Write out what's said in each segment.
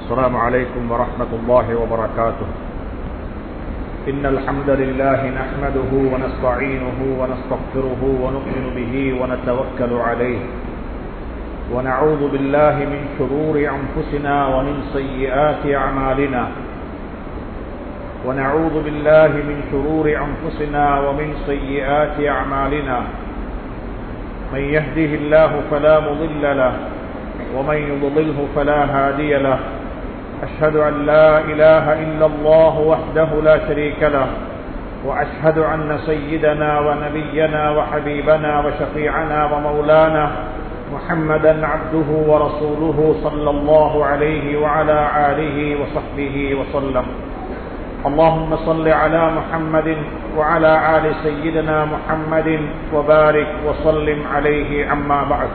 السلام عليكم ورحمة الله وبركاته إن الحمد لله نحمده ونستعينه ونستغفره ونؤمن به ونتوكل عليه ونعوذ بالله من شرور أنفسنا ومن سيئات أعمالنا ونعوذ بالله من شرور أنفسنا ومن سيئات أعمالنا من يهده الله فلا مضل له ومن يضلله فلا هادي له أشهد أن لا إله إلا الله وحده لا شريك له وأشهد أن سيدنا ونبينا وحبيبنا وشفيعنا ومولانا محمدا عبده ورسوله صلى الله عليه وعلى آله وصحبه وسلم اللهم صل على محمد وعلى آل سيدنا محمد وبارك وسلم عليه عما بعد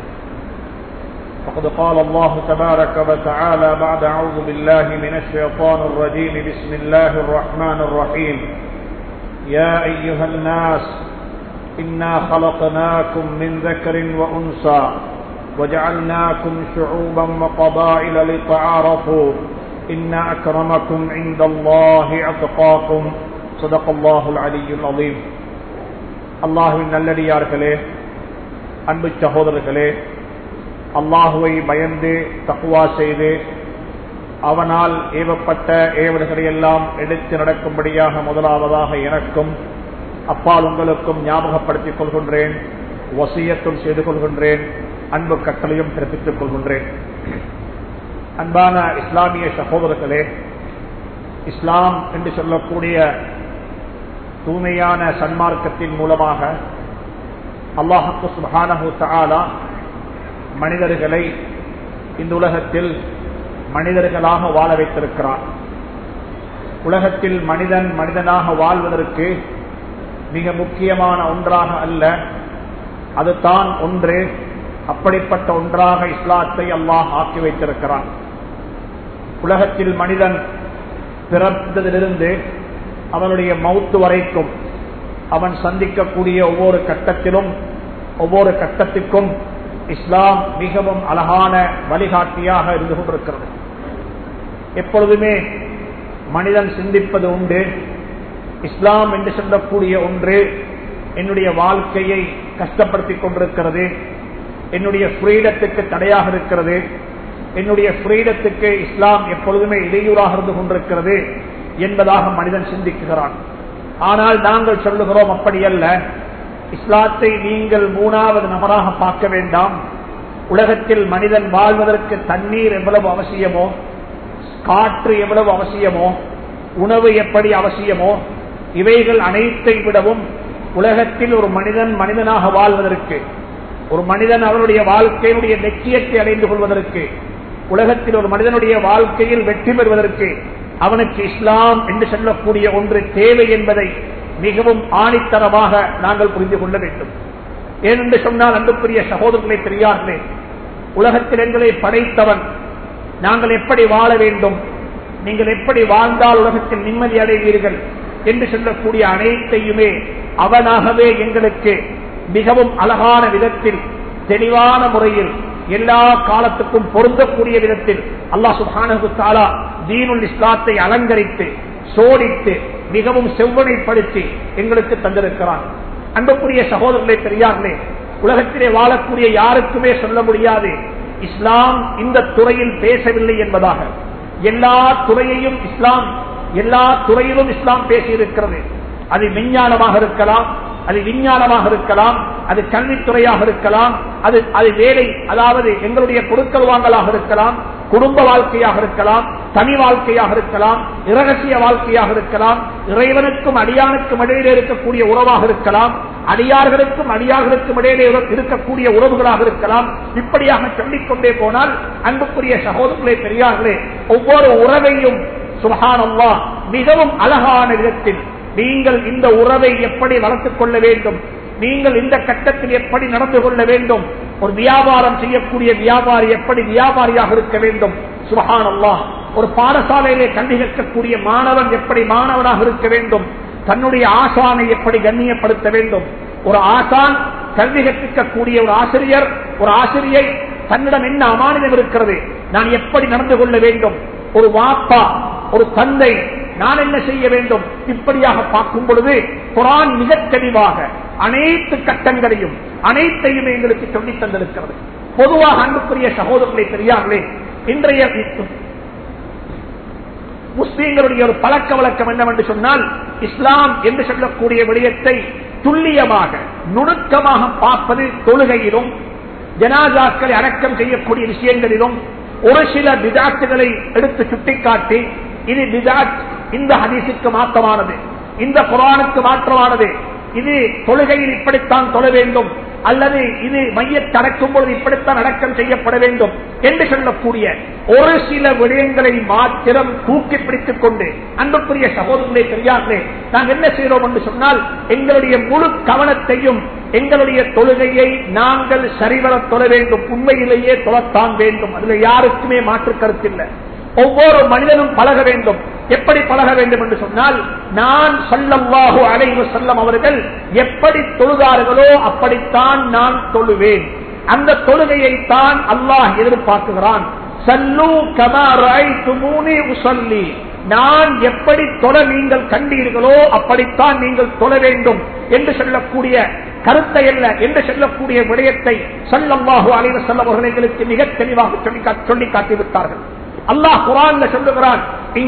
فقد قال الله تبارك وتعالى بعد أعوذ بالله من الشيطان الرجيم بسم الله الرحمن الرحيم يا أيها الناس إنا خلقناكم من ذكر وأنثى وجعلناكم شعوبا وقبائل لتعارفوا إن أكرمكم عند الله أتقاكم صدق الله العلي العظيم அல்லாஹுவின் நல்லடியார்களே அன்பு சகோதரர்களே அல்லாஹுவை பயந்து தக்குவா செய்து அவனால் ஏவப்பட்ட ஏவல்களை எல்லாம் எடுத்து நடக்கும்படியாக முதலாவதாக எனக்கும் அப்பால் உங்களுக்கும் ஞாபகப்படுத்திக் கொள்கின்றேன் வசியத்தும் செய்து கொள்கின்றேன் அன்பு கட்டளையும் பிறப்பித்துக் கொள்கின்றேன் அன்பான இஸ்லாமிய சகோதரர்களே இஸ்லாம் என்று சொல்லக்கூடிய தூய்மையான சன்மார்க்கத்தின் மூலமாக அல்லாஹு சுபானஹு தாலா மனிதர்களை இந்த உலகத்தில் மனிதர்களாக வாழ வைத்திருக்கிறார் உலகத்தில் மனிதன் மனிதனாக வாழ்வதற்கு மிக முக்கியமான ஒன்றாக அல்ல அதுதான் ஒன்று அப்படிப்பட்ட ஒன்றாக இஸ்லாத்தை அல்லாஹ் ஆக்கி வைத்திருக்கிறான் உலகத்தில் மனிதன் பிறந்ததிலிருந்து அவனுடைய மவுத்து வரைக்கும் அவன் சந்திக்கக்கூடிய ஒவ்வொரு கட்டத்திலும் ஒவ்வொரு கட்டத்திற்கும் இஸ்லாம் மிகவும் அழகான வழிகாட்டியாக இருந்து கொண்டிருக்கிறது எப்பொழுதுமே மனிதன் சிந்திப்பது உண்டு இஸ்லாம் என்று சொல்லக்கூடிய ஒன்று என்னுடைய வாழ்க்கையை கஷ்டப்படுத்திக் கொண்டிருக்கிறது என்னுடைய ஃப்ரீடத்துக்கு தடையாக இருக்கிறது என்னுடைய ஃப்ரீடத்துக்கு இஸ்லாம் எப்பொழுதுமே இடையூறாக இருந்து கொண்டிருக்கிறது என்பதாக மனிதன் சிந்திக்குகிறான் ஆனால் நாங்கள் சொல்லுகிறோம் அப்படி அல்ல இஸ்லாத்தை நீங்கள் மூணாவது நபராக பார்க்க வேண்டாம் உலகத்தில் மனிதன் வாழ்வதற்கு தண்ணீர் எவ்வளவு அவசியமோ காற்று எவ்வளவு அவசியமோ உணவு எப்படி அவசியமோ இவைகள் அனைத்தை விடவும் உலகத்தில் ஒரு மனிதன் மனிதனாக வாழ்வதற்கு ஒரு மனிதன் அவருடைய வாழ்க்கையினுடைய லட்சியத்தை அடைந்து கொள்வதற்கு உலகத்தில் ஒரு மனிதனுடைய வாழ்க்கையில் வெற்றி பெறுவதற்கு அவனுக்கு இஸ்லாம் என்று சொல்லக்கூடிய ஒன்று தேவை என்பதை மிகவும் ஆணித்தரமாக நாங்கள் புரிந்து கொள்ள வேண்டும் ஏனென்று சொன்னால் அன்புக்குரிய சகோதரர்களை பெரியார்களே உலகத்தில் எங்களை படைத்தவன் நாங்கள் எப்படி வாழ வேண்டும் நீங்கள் எப்படி வாழ்ந்தால் உலகத்தில் நிம்மதி அடைவீர்கள் என்று சொல்லக்கூடிய அனைத்தையுமே அவனாகவே எங்களுக்கு மிகவும் அழகான விதத்தில் தெளிவான முறையில் எல்லா காலத்துக்கும் பொருந்தக்கூடிய விதத்தில் அல்லா சுபானு தாலா தீனுல் இஸ்லாத்தை அலங்கரித்து சோடித்து மிகவும் செவ்வனைப்படுத்தி எங்களுக்கு தந்திருக்கிறான் அன்புக்குரிய சகோதரர்களே பெரியார்களே உலகத்திலே வாழக்கூடிய யாருக்குமே சொல்ல முடியாது இஸ்லாம் இந்த துறையில் பேசவில்லை என்பதாக எல்லா துறையையும் இஸ்லாம் எல்லா துறையிலும் இஸ்லாம் பேசியிருக்கிறது அது விஞ்ஞானமாக இருக்கலாம் அது விஞ்ஞானமாக இருக்கலாம் அது கல்வித்துறையாக இருக்கலாம் அது அது வேலை அதாவது எங்களுடைய பொருட்கள் வாங்கலாக இருக்கலாம் குடும்ப வாழ்க்கையாக இருக்கலாம் தனி வாழ்க்கையாக இருக்கலாம் இரகசிய வாழ்க்கையாக இருக்கலாம் இறைவனுக்கும் அடியானுக்கும் இடையிலே இருக்கக்கூடிய உறவாக இருக்கலாம் அடியார்களுக்கும் அடியார்களுக்கும் இடையிலே இருக்கக்கூடிய உறவுகளாக இருக்கலாம் இப்படியாக சொல்லிக்கொண்டே போனால் அன்புக்குரிய சகோதரர்களே பெரியார்களே ஒவ்வொரு உறவையும் சுபகானல்லா மிகவும் அழகான விதத்தில் நீங்கள் இந்த உறவை எப்படி வளர்த்துக் கொள்ள வேண்டும் நீங்கள் இந்த கட்டத்தில் எப்படி நடந்து கொள்ள வேண்டும் ஒரு வியாபாரம் செய்யக்கூடிய வியாபாரி எப்படி வியாபாரியாக இருக்க வேண்டும் சுபஹானல்லா ஒரு பாடசாலையிலே கல்வி கற்கக்கூடிய மாணவன் எப்படி மாணவனாக இருக்க வேண்டும் தன்னுடைய ஆசானை எப்படி கண்ணியப்படுத்த வேண்டும் ஒரு ஆசான் கல்வி கற்பிக்கக்கூடிய ஒரு ஆசிரியர் ஒரு ஆசிரியை தன்னிடம் என்ன அமானிதம் இருக்கிறது நான் எப்படி நடந்து கொள்ள வேண்டும் ஒரு வாப்பா ஒரு தந்தை நான் என்ன செய்ய வேண்டும் இப்படியாக பார்க்கும் பொழுது குரான் மிக தெளிவாக அனைத்து கட்டங்களையும் அனைத்தையும் எங்களுக்கு சொல்லித் தந்திருக்கிறது பொதுவாக அன்புக்குரிய சகோதரர்களை பெரியார்களே இன்றைய முஸ்லீம்களுடைய ஒரு பழக்க வழக்கம் என்னவென்று சொன்னால் இஸ்லாம் என்று சொல்லக்கூடிய விடயத்தை துல்லியமாக நுணுக்கமாக பார்ப்பது தொழுகையிலும் ஜனாதாக்களை அடக்கம் செய்யக்கூடிய விஷயங்களிலும் ஒரு சில பிதாத்துகளை எடுத்து சுட்டிக்காட்டி இது பிதாத் இந்த ஹதீஸுக்கு மாற்றமானது இந்த குரானுக்கு மாற்றமானது இது தொழுகையில் இப்படித்தான் தொழ வேண்டும் அல்லது இது மையத்தை அடக்கும் பொழுது இப்படித்தான் அடக்கம் செய்யப்பட வேண்டும் என்று சொல்லக்கூடிய ஒரு சில விடயங்களை மாத்திரம் தூக்கி பிடித்துக் கொண்டு அன்புக்குரிய சகோதரர்களே பெரியார்களே நாங்கள் என்ன செய்கிறோம் என்று சொன்னால் எங்களுடைய முழு கவனத்தையும் எங்களுடைய தொழுகையை நாங்கள் சரிவர தொழ வேண்டும் உண்மையிலேயே தொழத்தான் வேண்டும் அதுல யாருக்குமே மாற்று கருத்தில்லை ஒவ்வொரு மனிதனும் பழக வேண்டும் எப்படி பழக வேண்டும் என்று சொன்னால் நான் சொல்லவாகு அலைவு செல்லம் அவர்கள் எப்படி தொழுதார்களோ அப்படித்தான் நான் தொழுவேன் அந்த தொழுகையை தான் அல்லாஹ் எதிர்பார்க்குகிறான் சல்லு கமாராய் துமூனி உசல்லி நான் எப்படி தொழ நீங்கள் கண்டீர்களோ அப்படித்தான் நீங்கள் தொழ வேண்டும் என்று சொல்லக்கூடிய கருத்தை அல்ல என்று சொல்லக்கூடிய விடயத்தை சொல்லம்பாகு அலைவ செல்லவர்கள் எங்களுக்கு மிக தெளிவாக சொல்லி சொல்லி காட்டிவிட்டார்கள் அல்லாஹ் குரான்ல சொல்லுகிறான்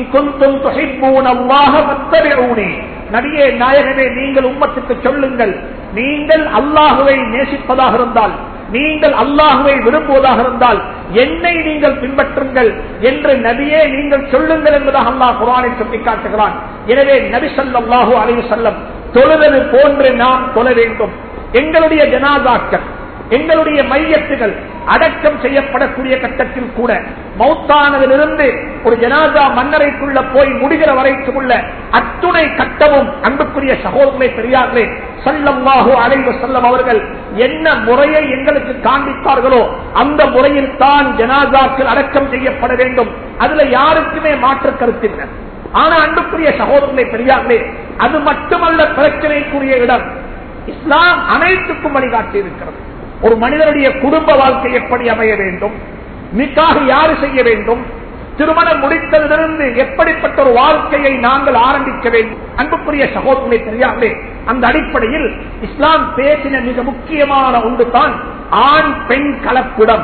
நடிகே நாயகமே நீங்கள் உம்மத்துக்கு சொல்லுங்கள் நீங்கள் அல்லாஹுவை நேசிப்பதாக இருந்தால் நீங்கள் அல்லாஹுவை விரும்புவதாக இருந்தால் என்னை நீங்கள் பின்பற்றுங்கள் என்று நபியே நீங்கள் சொல்லுங்கள் என்பதாக அல்லாஹ் குரானை சொல்லி காட்டுகிறான் எனவே நபி சொல்லாஹு அலைவு செல்லம் தொழுவது போன்று நாம் தொழ வேண்டும் எங்களுடைய ஜனாதாக்கள் எங்களுடைய மையத்துகள் அடக்கம் செய்யப்படக்கூடிய கட்டத்தில் கூட மௌத்தானதிலிருந்து ஒரு ஜனாதா மன்னரைக்குள்ள போய் முடிகிற வரைக்கும் உள்ள அத்துணை கட்டமும் அன்புக்குரிய சகோதரனை பெரியார்களே சல்லம்வாகு அலைவ செல்லம் அவர்கள் என்ன முறையை எங்களுக்கு காண்பித்தார்களோ அந்த முறையில் தான் ஜனாதாக்கள் அடக்கம் செய்யப்பட வேண்டும் அதுல யாருக்குமே மாற்று கருத்தில்லை ஆனா அன்புக்குரிய சகோதரனை பெரியார்களே அது மட்டுமல்ல பிரச்சனைக்குரிய இடம் இஸ்லாம் அனைத்துக்கும் வழிகாட்டி இருக்கிறது ஒரு மனிதனுடைய குடும்ப வாழ்க்கை எப்படி அமைய வேண்டும் நிக்காக யாரு செய்ய வேண்டும் திருமணம் முடித்ததிலிருந்து எப்படிப்பட்ட ஒரு வாழ்க்கையை நாங்கள் ஆரம்பிக்க வேண்டும் அன்புக்குரிய சகோதரனை தெரியாமலே அந்த அடிப்படையில் இஸ்லாம் பேசின மிக முக்கியமான ஒன்று தான் ஆண் பெண் கலப்பிடம்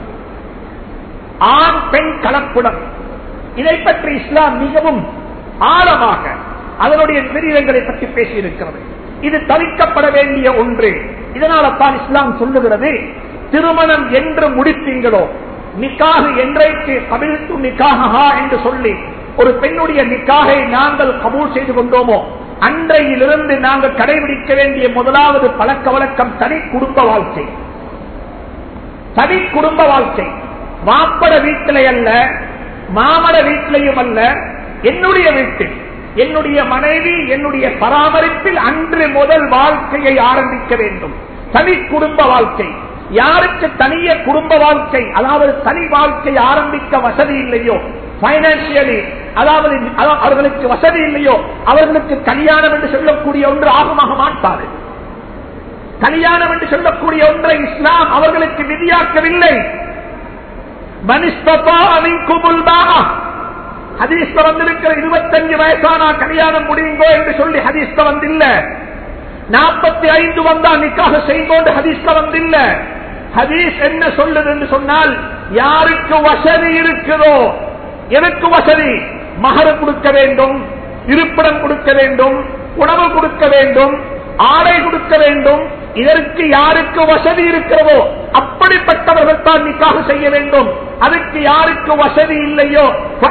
ஆண் பெண் கலப்பிடம் இதை பற்றி இஸ்லாம் மிகவும் ஆழமாக அதனுடைய விரிவங்களை பற்றி பேசியிருக்கிறது இது தவிர்க்கப்பட வேண்டிய ஒன்று இதனால தான் இஸ்லாம் சொல்லுகிறது திருமணம் என்று முடித்தீங்களோ நிக்காக என்றைக்கு கபிழ்த்து நிக்காகா என்று சொல்லி ஒரு பெண்ணுடைய நிக்காகை நாங்கள் கபூல் செய்து கொண்டோமோ அன்றையிலிருந்து நாங்கள் கடைபிடிக்க வேண்டிய முதலாவது பழக்க வழக்கம் தனி குடும்ப வாழ்க்கை தனி குடும்ப வாழ்க்கை மாப்பட வீட்டிலே அல்ல மாமட வீட்டிலையும் அல்ல என்னுடைய வீட்டில் என்னுடைய மனைவி என்னுடைய பராமரிப்பில் அன்று முதல் வாழ்க்கையை ஆரம்பிக்க வேண்டும் தனி குடும்ப வாழ்க்கை யாருக்கு தனிய குடும்ப வாழ்க்கை அதாவது தனி வாழ்க்கை ஆரம்பிக்க வசதி இல்லையோ பைனான்சியலி அதாவது அவர்களுக்கு வசதி இல்லையோ அவர்களுக்கு கல்யாணம் என்று சொல்லக்கூடிய ஒன்று ஆகமாக மாட்டாது கல்யாணம் என்று சொல்லக்கூடிய ஒன்றை இஸ்லாம் அவர்களுக்கு விதியாக்கவில்லை மனிஸ்தபா அமிங்குமுல்பாக ஹதீஸ்ல வந்திருக்கிற இருபத்தஞ்சு வயசானா கல்யாணம் முடியுங்கோ என்று சொல்லி ஹதீஸ்ல வந்தில்ல நாற்பத்தி ஐந்து வந்தா நிக்காக செய்வோண்டு ஹதீஸ்ல வந்தில்ல ஹதீஸ் என்ன சொல்லுது என்று சொன்னால் யாருக்கு வசதி இருக்குதோ எனக்கு வசதி மகர் கொடுக்க வேண்டும் இருப்பிடம் கொடுக்க வேண்டும் உணவு கொடுக்க வேண்டும் ஆடை கொடுக்க வேண்டும் இதற்கு யாருக்கு வசதி இருக்கிறதோ அப்படிப்பட்டவர்கள் தான் நிக்காக செய்ய வேண்டும் அதுக்கு யாருக்கு வசதி இல்லையோ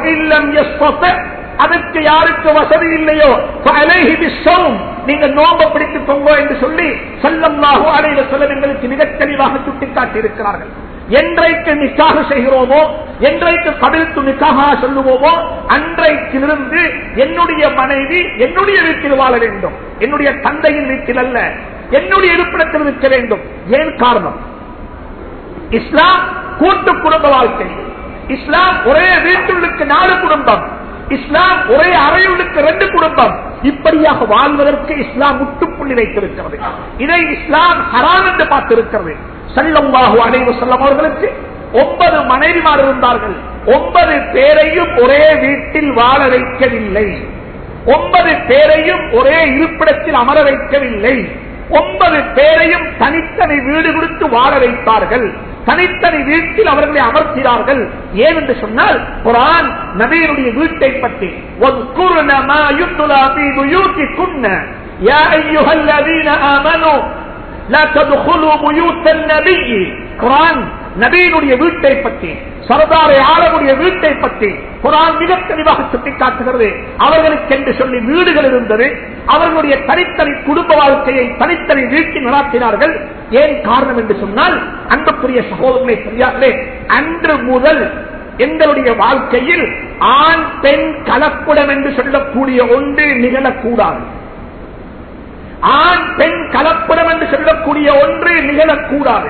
அதுக்கு யாருக்கு வசதி இல்லையோ நீங்க நோம்ப பிடித்துக் கொங்கோ என்று சொல்லி செல்லம்லாகோ அடையில சொல்ல எங்களுக்கு மிக தெளிவாக சுட்டிக்காட்டி இருக்கிறார்கள் என்றைக்கு நிக்காக செய்கிறோமோ என்றைக்கு கபிழ்த்து நிக்காக சொல்லுவோமோ அன்றைக்கிலிருந்து என்னுடைய மனைவி என்னுடைய வீட்டில் வாழ வேண்டும் என்னுடைய தந்தையின் வீட்டில் அல்ல என்னுடைய இருப்பிடத்தில் இருக்க வேண்டும் ஏன் காரணம் இஸ்லாம் கூட்டு குடும்ப வாழ்க்கை இஸ்லாம் ஒரே வீட்டுள்ளுக்கு நாலு குடும்பம் இஸ்லாம் ஒரே அறையுள்ளுக்கு ரெண்டு குடும்பம் இப்படியாக வாழ்வதற்கு இஸ்லாம் முட்டுப்புள்ளி வைத்திருக்கிறது இதை இஸ்லாம் ஹரான் என்று பார்த்திருக்கிறது செல்லம்பாகு அனைவு செல்லம் அவர்களுக்கு ஒன்பது மனைவிமார் இருந்தார்கள் ஒன்பது பேரையும் ஒரே வீட்டில் வாழ வைக்கவில்லை ஒன்பது பேரையும் ஒரே இருப்பிடத்தில் அமர வைக்கவில்லை ஒன்பது பேரையும் தனித்தனி வீடு கொடுத்து வாழ வைத்தார்கள் தனித்தனி வீட்டில் அவர்களை அமர்த்தினார்கள் ஏன் என்று சொன்னால் குரான் நபியினுடைய வீட்டை பற்றி وَاذْكُرْنَ مَا يُتْلَى فِي بُيُوتِكُنَّ يَا أَيُّهَا الَّذِينَ آمَنُوا لا تدخلوا بيوت النبي குரான் நபியினுடைய வீட்டை பற்றி சரதாரை ஆளமுடைய வீட்டை பற்றி குரான் மிக தெளிவாக சுட்டிக்காட்டுகிறது அவர்களுக்கு என்று சொல்லி வீடுகள் இருந்தது அவர்களுடைய தனித்தனி குடும்ப வாழ்க்கையை தனித்தனி வீட்டில் நடாத்தினார்கள் ஏன் காரணம் என்று சொன்னால் அன்புக்குரிய சகோதரனை சரியாகவே அன்று முதல் எங்களுடைய வாழ்க்கையில் ஆண் பெண் கலப்புடம் என்று சொல்லக்கூடிய ஒன்று நிகழக்கூடாது ஆண் பெண் கலப்படம் என்று சொல்லக்கூடிய ஒன்று நிகழக்கூடாது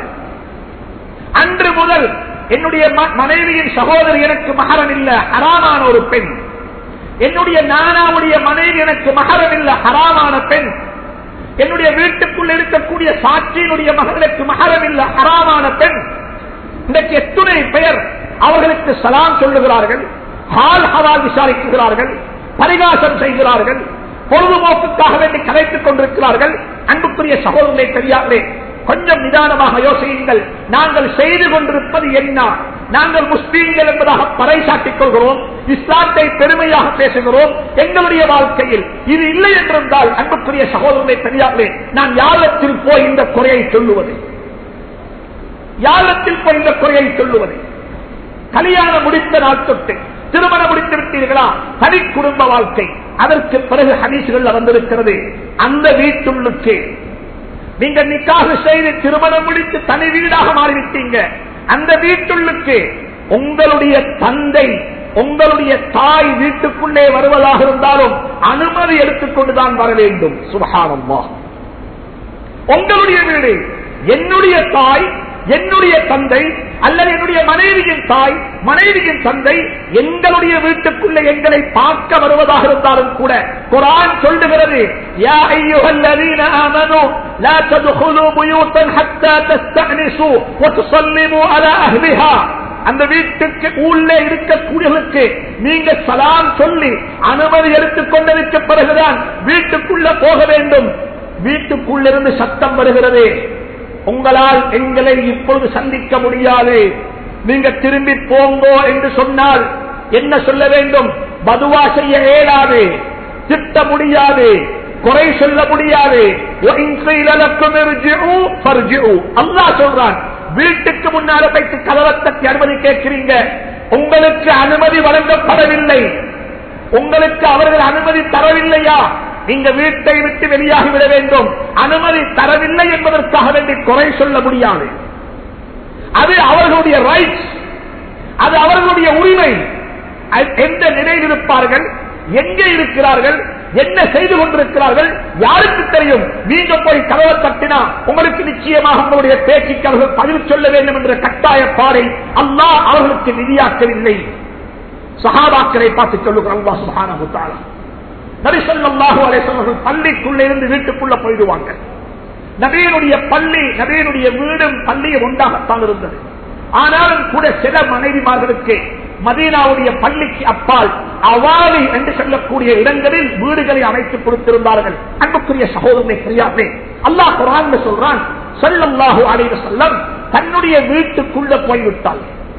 அன்று முதல் என்னுடைய ம- மனைவியின் சகோதரி எனக்கு மகரம் இல்ல ஹராமான ஒரு பெண் என்னுடைய நானாவுடைய மனைவி எனக்கு மகரம் இல்ல ஹராமான பெண் என்னுடைய வீட்டுக்குள் இருக்கக்கூடிய சாட்சியினுடைய மகளுக்கு மகரம் இல்ல ஹராமான பெண் இன்றைக்கு எத்துணை பெயர் அவர்களுக்கு சலாம் சொல்லுகிறார்கள் ஹால் ஹவால் விசாரிக்கிறார்கள் பரிகாசம் செய்கிறார்கள் பொழுதுபோக்குக்காக வேண்டி கலைத்துக் கொண்டிருக்கிறார்கள் அன்புக்குரிய சகோதரனை தெரியாதே கொஞ்சம் நிதானமாக யோசியுங்கள் நாங்கள் செய்து கொண்டிருப்பது என்ன நாங்கள் முஸ்லீம்கள் என்பதாக பறைசாட்டிக் கொள்கிறோம் இஸ்லாத்தை பெருமையாக பேசுகிறோம் எங்களுடைய வாழ்க்கையில் இது இல்லை என்றிருந்தால் அன்புக்குரிய சகோதரனை தெரியாதே நான் யாழத்தில் போய் இந்த குறையை சொல்லுவது யாழத்தில் போய் இந்த குறையை சொல்லுவது கல்யாணம் முடித்த நாள் தொட்டு திருமணம் முடித்து விட்டீர்களா தனி குடும்ப வாழ்க்கை அதற்கு பிறகு ஹதீசுகள் வந்திருக்கிறது அந்த வீட்டுள்ளுக்கு நீங்க நிக்காக செய்து திருமணம் முடித்து தனி வீடாக மாறிவிட்டீங்க அந்த வீட்டுள்ளுக்கு உங்களுடைய தந்தை உங்களுடைய தாய் வீட்டுக்குள்ளே வருவதாக இருந்தாலும் அனுமதி எடுத்துக்கொண்டுதான் வர வேண்டும் சுபகானம்மா உங்களுடைய வீடு என்னுடைய தாய் என்னுடைய தந்தை அல்லது என்னுடைய மனைவியின் தாய் மனைவியின் தந்தை எங்களுடைய வீட்டுக்குள்ளே எங்களை பார்க்க வருவதாக இருந்தாலும் கூட குரான் சொல்லுகிறது யா அய்யுஹல்லதீன ஆமனூ லா தத்குலூ புயூத்தன் ஹத்தா தஸ்தஅனிசு வ துஸல்லிமு அலா அஹ்லிஹா அந்த வீட்டுக்கு உள்ளே இருக்கக்கூடியவர்களுக்கு நீங்க சலாம் சொல்லி அனுமதி எடுத்துக் கொண்டதற்கு பிறகுதான் வீட்டுக்குள்ள போக வேண்டும் வீட்டுக்குள்ளிருந்து சத்தம் வருகிறது உங்களால் எங்களை இப்பொழுது சந்திக்க முடியாது நீங்க திரும்பி போங்கோ என்று சொன்னால் என்ன சொல்ல வேண்டும் பதுவா செய்ய இயலாது திட்ட முடியாது குறை சொல்ல முடியாது அல்லாஹ் சொல்றான் வீட்டுக்கு முன்னால வைத்து கதவை தட்டி அனுமதி கேட்கிறீங்க உங்களுக்கு அனுமதி வழங்கப்படவில்லை உங்களுக்கு அவர்கள் அனுமதி தரவில்லையா நீங்க வீட்டை விட்டு வெளியாகி விட வேண்டும் அனுமதி தரவில்லை என்பதற்காக வேண்டி குறை சொல்ல முடியாது அது அவர்களுடைய ரைட்ஸ் அது அவர்களுடைய உரிமை அது எந்த நிலையில் இருப்பார்கள் எங்கே இருக்கிறார்கள் என்ன செய்து கொண்டிருக்கிறார்கள் யாருக்கு தெரியும் நீங்க போய் கதவை தட்டினா உங்களுக்கு நிச்சயமாக உங்களுடைய பேச்சுக்கு அவர்கள் பதில் சொல்ல வேண்டும் என்ற கட்டாய பாடை அல்லாஹ் அவர்களுக்கு விதியாக்கவில்லை சஹாபாக்களை பார்த்து சொல்லுகிறார் அல்லாஹ் சுப்ஹானஹு தஆலா நபி ஸல்லல்லாஹு அலைஹி வஸல்லம் பள்ளிக்குள்ள இருந்து வீட்டுக்குள்ள போயிடுவாங்க நபியினுடைய பள்ளி நபியினுடைய வீடும் பள்ளியும் ஒன்றாகத்தான் இருந்தது ஆனாலும் கூட சில மனைவிமார்களுக்கு மதீனாவுடைய பள்ளிக்கு அப்பால் அவாலி என்று சொல்லக்கூடிய இடங்களில் வீடுகளை அமைத்துக் கொடுத்திருந்தார்கள் அன்புக்குரிய சகோதரனை தெரியாதே அல்லாஹ் குரான் சொல்றான் சொல்லல்லாஹு அலைஹி வஸல்லம் தன்னுடைய வீட்டுக்குள்ள போய்விட்டாள்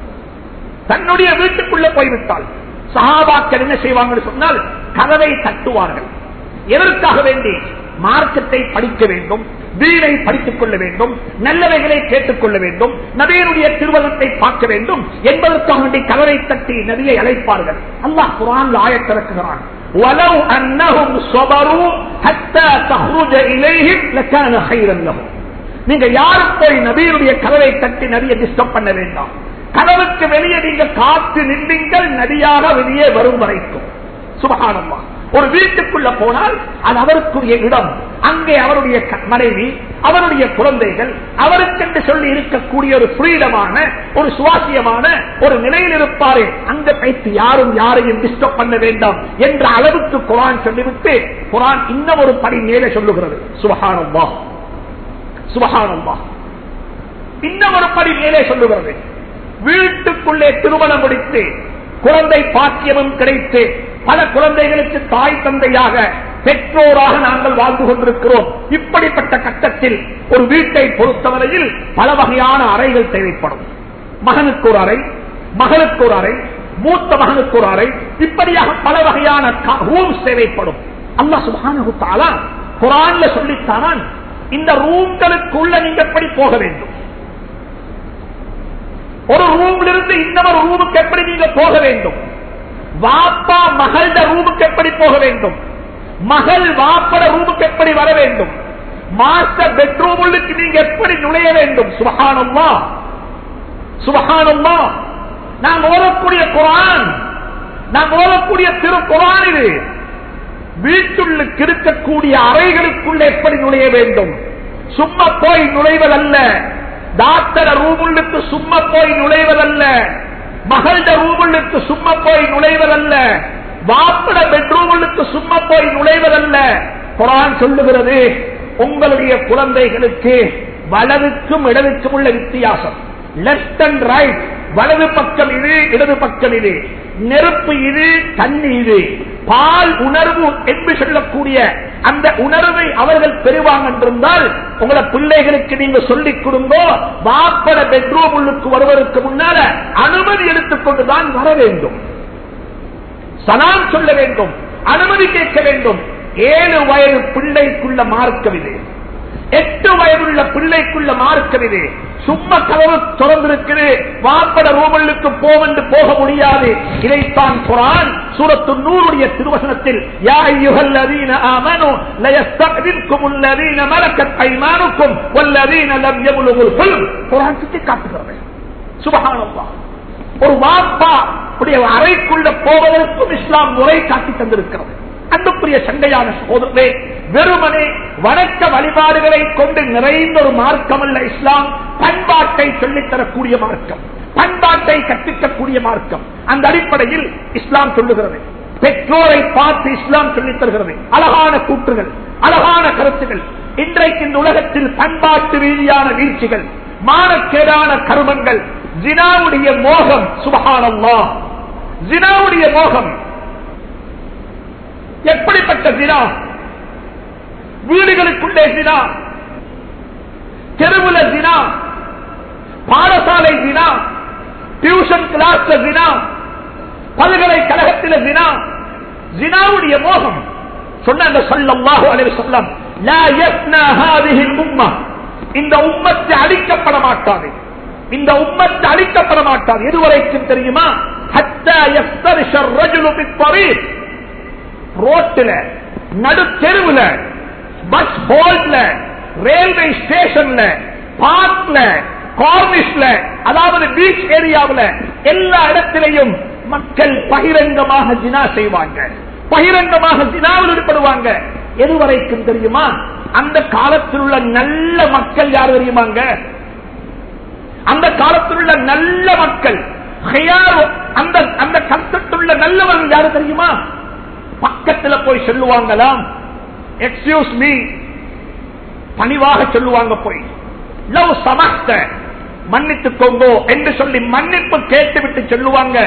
தன்னுடைய வீட்டுக்குள்ள போய்விட்டால் சஹாபாக்கள் என்ன செய்வாங்கன்னு சொன்னால் கதவை தட்டுவார்கள் எதற்காக வேண்டி மார்க்கத்தை படிக்க வேண்டும் வீணை படித்துக் கொள்ள வேண்டும் நல்லவைகளை கேட்டுக் கொள்ள வேண்டும் நபியனுடைய திருவகத்தை பார்க்க வேண்டும் என்பதற்காக வேண்டி கதவை தட்டி நபியை அழைப்பார்கள் அல்லாஹ் குரான் ஆயத்திறக்குகிறான் وَلَوْ أَنَّهُمْ صَبَرُوا حَتَّى تَخْرُجَ إِلَيْهِمْ لَكَانَ خَيْرًا لَهُمْ நீங்க யாரும் போய் நபியினுடைய கதவை தட்டி நபியை டிஸ்டர்ப் பண்ண வேண்டாம் கதவுக்கு வெளியே நீங்க காத்து நின்றீங்கள் நதியாக வெளியே வரும் வரைக்கும் சுபகானம்மா ஒரு வீட்டுக்குள்ள போனால் அது அவருக்குரிய இடம் அங்கே அவருடைய க- மனைவி அவருடைய குழந்தைகள் அவருக்கென்று சொல்லி இருக்கக்கூடிய ஒரு ஃப்ரீடமான ஒரு சுவாசியமான ஒரு நிலையில் இருப்பாரு அங்க பைத்து யாரும் யாரையும் டிஸ்டர்ப் பண்ண வேண்டாம் என்ற அளவுக்கு குரான் சொல்லிவிட்டு குரான் இன்னும் ஒரு படி மேலே சொல்லுகிறது சுபகானம்மா சுபகானம்மா இன்னும் ஒரு படி மேலே சொல்லுகிறது வீட்டுக்குள்ளே திருமணம் முடித்து குழந்தை பாக்கியமும் கிடைத்து பல குழந்தைகளுக்கு தாய் தந்தையாக பெற்றோராக நாங்கள் வாழ்ந்து கொண்டிருக்கிறோம் இப்படிப்பட்ட கட்டத்தில் ஒரு வீட்டை பொறுத்தவரையில் பல வகையான அறைகள் தேவைப்படும் மகனுக்கு ஒரு அறை மகளுக்கு ஒரு அறை மூத்த மகனுக்கு ஒரு அறை இப்படியாக பல வகையான ரூம்ஸ் தேவைப்படும் அல்லா சுபான குரான்ல சொல்லித்தானான் இந்த ரூம்களுக்குள்ள நீங்க எப்படி போக வேண்டும் ஒரு ரூம்ல இருந்து இன்னொரு ரூமுக்கு எப்படி நீங்க போக வேண்டும் வாப்பா மகள ரூமுக்கு எப்படி போக வேண்டும் மகள் வாப்பட ரூமுக்கு எப்படி வர வேண்டும் மாஸ்டர் பெட்ரூமுக்கு நீங்க எப்படி நுழைய வேண்டும் சுபகானம்மா சுபகானம்மா நாம் ஓதக்கூடிய குரான் நாம் ஓதக்கூடிய திரு குரான் இது வீட்டுள்ளுக்கு இருக்கக்கூடிய அறைகளுக்குள்ள எப்படி நுழைய வேண்டும் சும்மா போய் நுழைவதல்ல டாக்டர் ரூமுள்ளுக்கு சும்மா போய் நுழைவதல்ல மகள ரூமுள்ளுக்கு சும்மா போய் நுழைவதல்ல வாப்பட பெட்ரூமுள்ளுக்கு சும்மா போய் நுழைவதல்ல குரான் சொல்லுகிறது உங்களுடைய குழந்தைகளுக்கு வலதுக்கும் இடதுக்கும் உள்ள வித்தியாசம் லெப்ட் அண்ட் ரைட் வலது பக்கம் இது இடது பக்கம் இது நெருப்பு இது தண்ணி இது பால் உணர்வு என்று சொல்லக்கூடிய அந்த உணர்வை அவர்கள் பெறுவாங்க என்றிருந்தால் உங்களை பிள்ளைகளுக்கு நீங்க சொல்லிக் கொடுங்கோ வாப்பட பெட்ரூம் உள்ளுக்கு வருவதற்கு முன்னால அனுமதி எடுத்துக்கொண்டுதான் வர வேண்டும் சலாம் சொல்ல வேண்டும் அனுமதி கேட்க வேண்டும் ஏழு வயது பிள்ளைக்குள்ள மார்க்கம் இது எட்டு வயதுள்ள பிள்ளைக்குள்ள மார்க்கம் இது சும்மா கதவு திறந்திருக்குது வாப்பட ரூமலுக்கு போவென்று போக முடியாது இதைத்தான் குரான் சூரத்து நூறுடைய திருவசனத்தில் யா ஐயுஹல்லதீன ஆமனு லயஸ்தக்தின்கும் அல்லதீன மலக்கத் ஐமானுக்கும் வல்லதீன லம் யபுலுகுல் ஹுல்ம் குரான் சுட்டி காட்டுகிறது சுபஹானல்லாஹ் ஒரு வாப்பா உடைய அறைக்குள்ள போவதற்கும் இஸ்லாம் முறை காட்டி தந்திருக்கிறது அன்புக்குரிய சண்டையான சோதரே வெறுமனே வணக்க வழிபாடுகளை கொண்டு நிறைந்த ஒரு மார்க்கம் அல்ல இஸ்லாம் பண்பாட்டை சொல்லித்தரக்கூடிய மார்க்கம் பண்பாட்டை கற்பிக்கக்கூடிய மார்க்கம் அந்த அடிப்படையில் இஸ்லாம் சொல்லுகிறது பெற்றோரை பார்த்து இஸ்லாம் சொல்லித் தருகிறது அழகான கூற்றுகள் அழகான கருத்துகள் இன்றைக்கு இந்த உலகத்தில் பண்பாட்டு ரீதியான வீழ்ச்சிகள் மானக்கேடான கருமங்கள் ஜினாவுடைய மோகம் சுபகானம்மா ஜினாவுடைய மோகம் எப்படிப்பட்ட ஜினா வீடுகளுக்குள்ளே ஜினா தெருவுல ஜினா பாடசாலை ஜினா டியூஷன் கிளாஸ்ல ஜினா பல்கலைக்கழகத்தில் ஜினா ஜினாவுடைய மோகம் சொன்ன சொல்லம்மாஹு அலைஹி வஸல்லம் லா யஸ்னா ஹாதிஹி உம்மah இந்த உம்மத்து அழிக்கப்பட மாட்டாது இந்த உம்மத்து அழிக்கப்பட மாட்டாது எதுவரைக்கும் தெரியுமா ஹத்தா யஸ்தரிஷ الرجل بالطريق ரோட்டில் நடு தெருவுல பஸ் ஹோல்ட்ல ரயில்வே ஸ்டேஷன்ல பார்க்ல கார்னிஷ்ல அதாவது பீச் ஏரியாவில் எல்லா இடத்திலையும் மக்கள் பகிரங்கமாக ஜினா செய்வாங்க பகிரங்கமாக ஜினாவில் ஈடுபடுவாங்க எதுவரைக்கும் தெரியுமா அந்த காலத்தில் உள்ள நல்ல மக்கள் யார் தெரியுமாங்க அந்த காலத்தில் உள்ள நல்ல மக்கள் அந்த அந்த கருத்துள்ள நல்லவர்கள் யாரு தெரியுமா பக்கத்துல போய் சொல்லுவாங்களாம் எக்ஸ்கியூஸ் மீ பணிவாக சொல்லுவாங்க போய் லவ் சமஸ்த மன்னித்துக்கோங்கோ என்று சொல்லி மன்னிப்பு கேட்டுவிட்டு சொல்லுவாங்க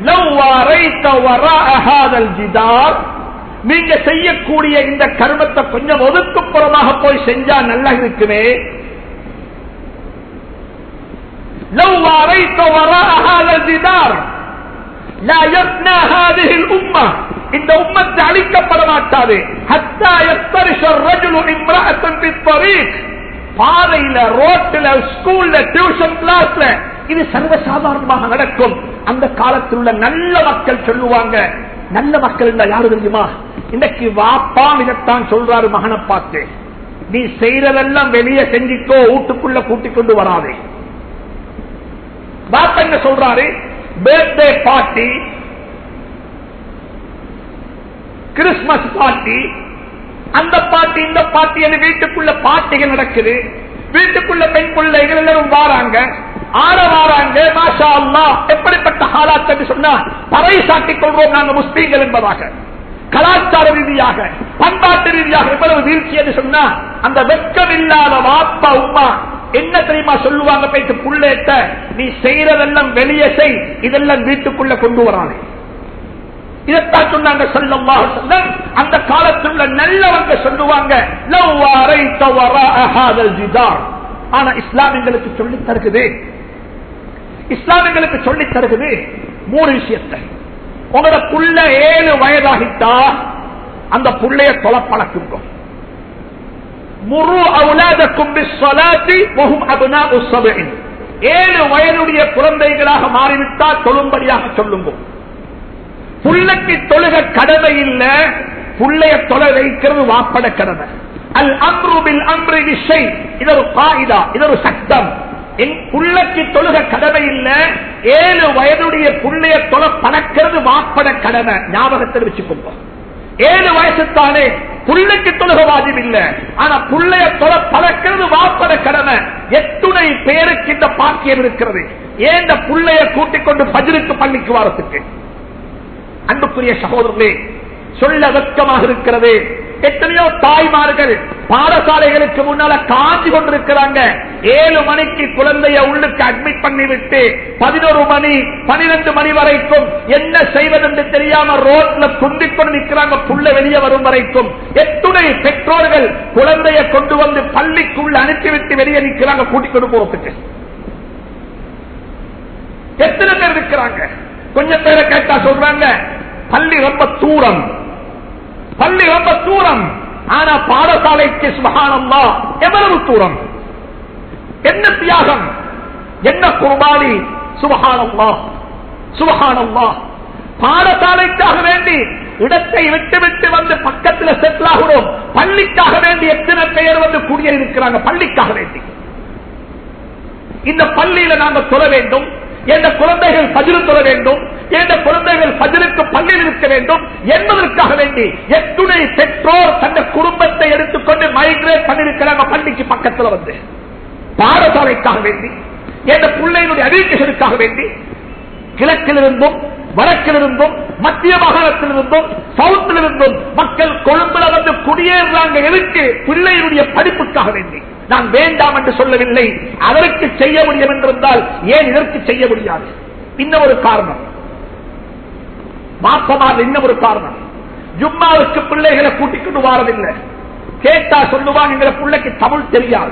ஜிதார் நீங்க செய்யக்கூடிய இந்த கர்மத்தை கொஞ்சம் ஒதுக்குப்புறமாக போய் செஞ்சா நல்லா இருக்குமே لو واريت وراء هذا الجدار لا يبنى هذه الأمة இந்த உம்மத்து அழிக்கப்பட மாட்டாது பாதையில ரோட்டில் ஸ்கூல்ல டியூஷன் கிளாஸ்ல இது சர்வசாதாரணமாக நடக்கும் அந்த காலத்தில் உள்ள நல்ல மக்கள் சொல்லுவாங்க நல்ல மக்கள் யாரு தெரியுமா இன்னைக்கு வாப்பா இதைத்தான் சொல்றாரு மகனை பார்த்து நீ செய்யறதெல்லாம் வெளியே செஞ்சிக்கோ வீட்டுக்குள்ள கூட்டிக் கொண்டு வராதே பாப்பா என்ன சொல்றாரு பர்த்டே பார்ட்டி கிறிஸ்துமஸ் பார்ட்டி அந்த பாட்டி இந்த பாட்டி என்று வீட்டுக்குள்ள பாட்டிகள் நடக்குது வீட்டுக்குள்ள பெண் பிள்ளைகள் எல்லாரும் வாராங்க ஆட வாராங்க மாஷா அல்லா எப்படிப்பட்ட ஹாலாத் என்று சொன்னா பறை சாட்டிக் கொள்வோம் நாங்கள் முஸ்லீம்கள் என்பதாக கலாச்சார ரீதியாக பண்பாட்டு ரீதியாக எவ்வளவு வீழ்ச்சி என்று சொன்னா அந்த வெக்கம் இல்லாத வாப்பா உமா என்ன தெரியுமா சொல்லுவாங்க போயிட்டு புள்ளேட்ட நீ செய்யறதெல்லாம் வெளியே செய் இதெல்லாம் வீட்டுக்குள்ள கொண்டு வரானே இதைத்தான் சொன்னாங்க சொல்லல்லாஹு செல்லம் அந்த காலத்தில் உள்ள நல்லவங்க சொல்லுவாங்க "லவ் அரைத்த வராஅ ஹாதல் ஜிதார்." ஆனா இஸ்லாமியங்களுக்கு சொல்லித் தருகுது இஸ்லாமியங்களுக்கு சொல்லித் தருகுது மூணு விஷயத்தை உங்களோட புள்ள ஏழு வயதாகிட்டா அந்த புள்ளைய தொலை பழக்குங்க முரு அவுலாதக்கும் பிஸ்ஸலாத்தி வஹும் அப்னாஉ ஸபஇன். ஏழு வயதுடைய குழந்தைகளாக மாறிவிட்டால் தொழும்படியாக சொல்லுங்க புள்ளைக்கு தொழுக கடமை இல்ல புள்ளைய தொலை வைக்கிறது வாப்பட கடமை அல் அம்ருபில் அம்ரி விஷை இது ஒரு காயிதா இது ஒரு சட்டம் என் புள்ளைக்கு தொழுக கடமை இல்ல ஏழு வயதுடைய புள்ளைய தொலை பழக்கிறது வாப்பட கடமை ஞாபகத்தில் வச்சுக்கோங்க ஏழு வயசு தானே புள்ளைக்கு தொழுக வாஜிப் இல்ல ஆனா புள்ளைய தொலை பழக்கிறது வாப்பட கடமை எத்துணை பேருக்கு இந்த பாக்கியம் இருக்கிறது ஏன் இந்த புள்ளைய கூட்டிக் கொண்டு பஜருக்கு பள்ளிக்கு வாரத்துக்கு அன்புக்குரிய சகோதரர்களே சொல்ல வெட்கமாக இருக்கிறது எத்தனையோ தாய்மார்கள் பாடசாலைகளுக்கு முன்னால காஞ்சி கொண்டிருக்கிறாங்க ஏழு மணிக்கு குழந்தைய உள்ளுக்கு அட்மிட் பண்ணிவிட்டு பதினோரு மணி பனிரெண்டு மணி வரைக்கும் என்ன செய்வதென்று தெரியாம ரோட்ல குந்திக் கொண்டு நிற்கிறாங்க புள்ள வெளியே வரும் வரைக்கும் எத்துணை பெற்றோர்கள் குழந்தைய கொண்டு வந்து பள்ளிக்குள்ள அனுப்பிவிட்டு வெளியே நிற்கிறாங்க கூட்டிக் கொண்டு போறதுக்கு எத்தனை பேர் இருக்கிறாங்க கொஞ்சம் பேரை கேட்டா சொல்றாங்க பள்ளி ரொம்ப தூரம் பள்ளி ரொம்ப தூரம் ஆனா பாடசாலைக்கு சுபகானம்மா எவ்வளவு தூரம் என்ன தியாகம் என்ன குர்பானி சுபகானம்மா சுபகானம்மா பாடசாலைக்காக வேண்டி இடத்தை விட்டு விட்டு வந்து பக்கத்தில் செட்டில் ஆகிறோம் பள்ளிக்காக வேண்டி எத்தனை பேர் வந்து குடியேறிருக்கிறாங்க பள்ளிக்காக வேண்டி இந்த பள்ளியில நாங்க சொல்ல வேண்டும் எந்த குழந்தைகள் பஜிரு தொழ வேண்டும் எந்த குழந்தைகள் பஜிருக்கு பள்ளியில் இருக்க வேண்டும் என்பதற்காக வேண்டி எத்துணை பெற்றோர் தந்த குடும்பத்தை எடுத்துக்கொண்டு மைக்ரேட் பண்ணிருக்கிறாங்க பள்ளிக்கு பக்கத்தில் வந்து பாடசாலைக்காக வேண்டி எந்த பிள்ளைகளுடைய அறிவிக்கைகளுக்காக வேண்டி கிழக்கிலிருந்தும் வடக்கிலிருந்தும் மத்திய மாகாணத்திலிருந்தும் சவுத்திலிருந்தும் மக்கள் கொழும்புல வந்து குடியேறாங்க எதுக்கு பிள்ளைகளுடைய படிப்புக்காக வேண்டி நான் வேண்டாம் என்று சொல்லவில்லை அதற்கு செய்ய முடியும் என்றிருந்தால் ஏன் இதற்கு செய்ய முடியாது இன்னும் ஒரு காரணம் மாப்பமாக இன்னும் ஒரு காரணம் ஜும்மாவுக்கு பிள்ளைகளை கூட்டிக் கொண்டு வாரதில்லை கேட்டா சொல்லுவாங்க எங்களை பிள்ளைக்கு தமிழ் தெரியாது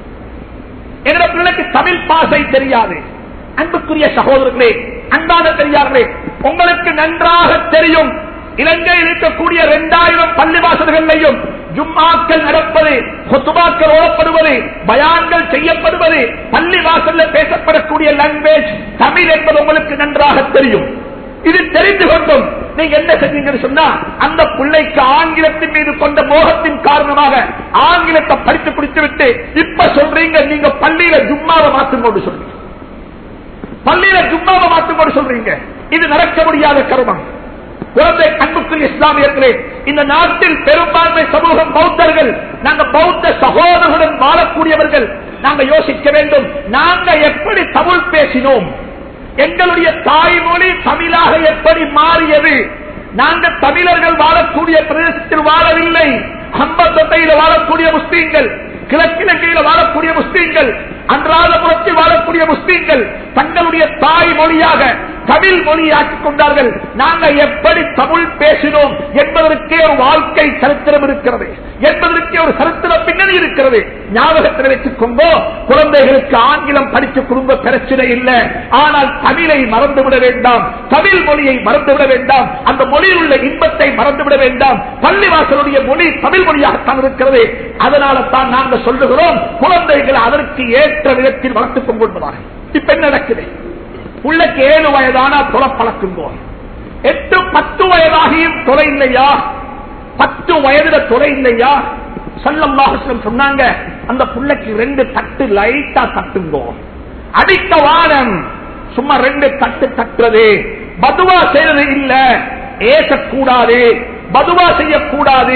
எங்களை பிள்ளைக்கு தமிழ் பாசை தெரியாது அன்புக்குரிய சகோதரர்களே அன்பான பெரியார்களே உங்களுக்கு நன்றாக தெரியும் இலங்கையில் இருக்கக்கூடிய இரண்டாயிரம் பள்ளிவாசல்களையும் ஜும்மாக்கள் நடப்பது கொத்துபாக்கள் ஓடப்படுவது பயான்கள் செய்யப்படுவது பள்ளி வாசல்ல பேசப்படக்கூடிய லாங்குவேஜ் தமிழ் என்பது உங்களுக்கு நன்றாக தெரியும் இது தெரிந்து கொண்டும் நீங்க என்ன செஞ்சீங்கன்னு சொன்னா அந்த பிள்ளைக்கு ஆங்கிலத்தின் மீது கொண்ட மோகத்தின் காரணமாக ஆங்கிலத்தை படித்து குடித்து விட்டு இப்ப சொல்றீங்க நீங்க பள்ளியில ஜும்மாவை மாற்றும் கொண்டு சொல்றீங்க பள்ளியில ஜும்மாவை மாற்றும் கொண்டு சொல்றீங்க இது நடக்க முடியாத கருமம் குழந்தை அன்புக்குரிய இஸ்லாமியர்களே இந்த நாட்டில் பெரும்பான்மை சமூகம் பௌத்தர்கள் நாங்க பௌத்த சகோதரர்களுடன் வாழக்கூடியவர்கள் நாங்க யோசிக்க வேண்டும் நாங்க எப்படி தமிழ் பேசினோம் எங்களுடைய தாய்மொழி தமிழாக எப்படி மாறியது நாங்கள் தமிழர்கள் வாழக்கூடிய பிரதேசத்தில் வாழவில்லை அம்பத்தொட்டையில் வாழக்கூடிய முஸ்லீம்கள் கிழக்கிழங்கையில் வாழக்கூடிய முஸ்லீம்கள் அன்றாதபுரத்தில் வாழக்கூடிய முஸ்லீம்கள் தங்களுடைய தாய் மொழியாக தமிழ் மொழியாக்கிக் கொண்டார்கள் நாங்கள் எப்படி தமிழ் பேசினோம் என்பதற்கே ஒரு வாழ்க்கை சரித்திரம் இருக்கிறது என்பதற்கே ஒரு சரித்திர பின்னணி இருக்கிறது ஞாபகத்தில் வைத்துக் கொண்டோ குழந்தைகளுக்கு ஆங்கிலம் படித்து குடும்ப பிரச்சனை இல்லை ஆனால் தமிழை மறந்துவிட வேண்டாம் தமிழ் மொழியை மறந்துவிட வேண்டாம் அந்த மொழியில் உள்ள இன்பத்தை மறந்துவிட வேண்டாம் பள்ளிவாசலுடைய மொழி தமிழ் மொழியாகத்தான் இருக்கிறது அதனால தான் நாங்கள் சொல்லுகிறோம் குழந்தைகள் அதற்கு ஏற்ற விதத்தில் வளர்த்துக் கொள்வதாக இப்ப என்ன நடக்குது உள்ளக்கு ஏழு வயதானா தொலை பழக்குங்கோ எட்டு பத்து வயதாகியும் தொலை இல்லையா பத்து வயதுல தொலை இல்லையா சல்லல்லாஹு சொன்னாங்க அந்த புள்ளைக்கு ரெண்டு தட்டு லைட்டா தட்டுங்கோ அடிக்க வானம் சும்மா ரெண்டு தட்டு தட்டுறது பதுவா செய்யறது இல்ல ஏசக்கூடாது பதுவா செய்யக்கூடாது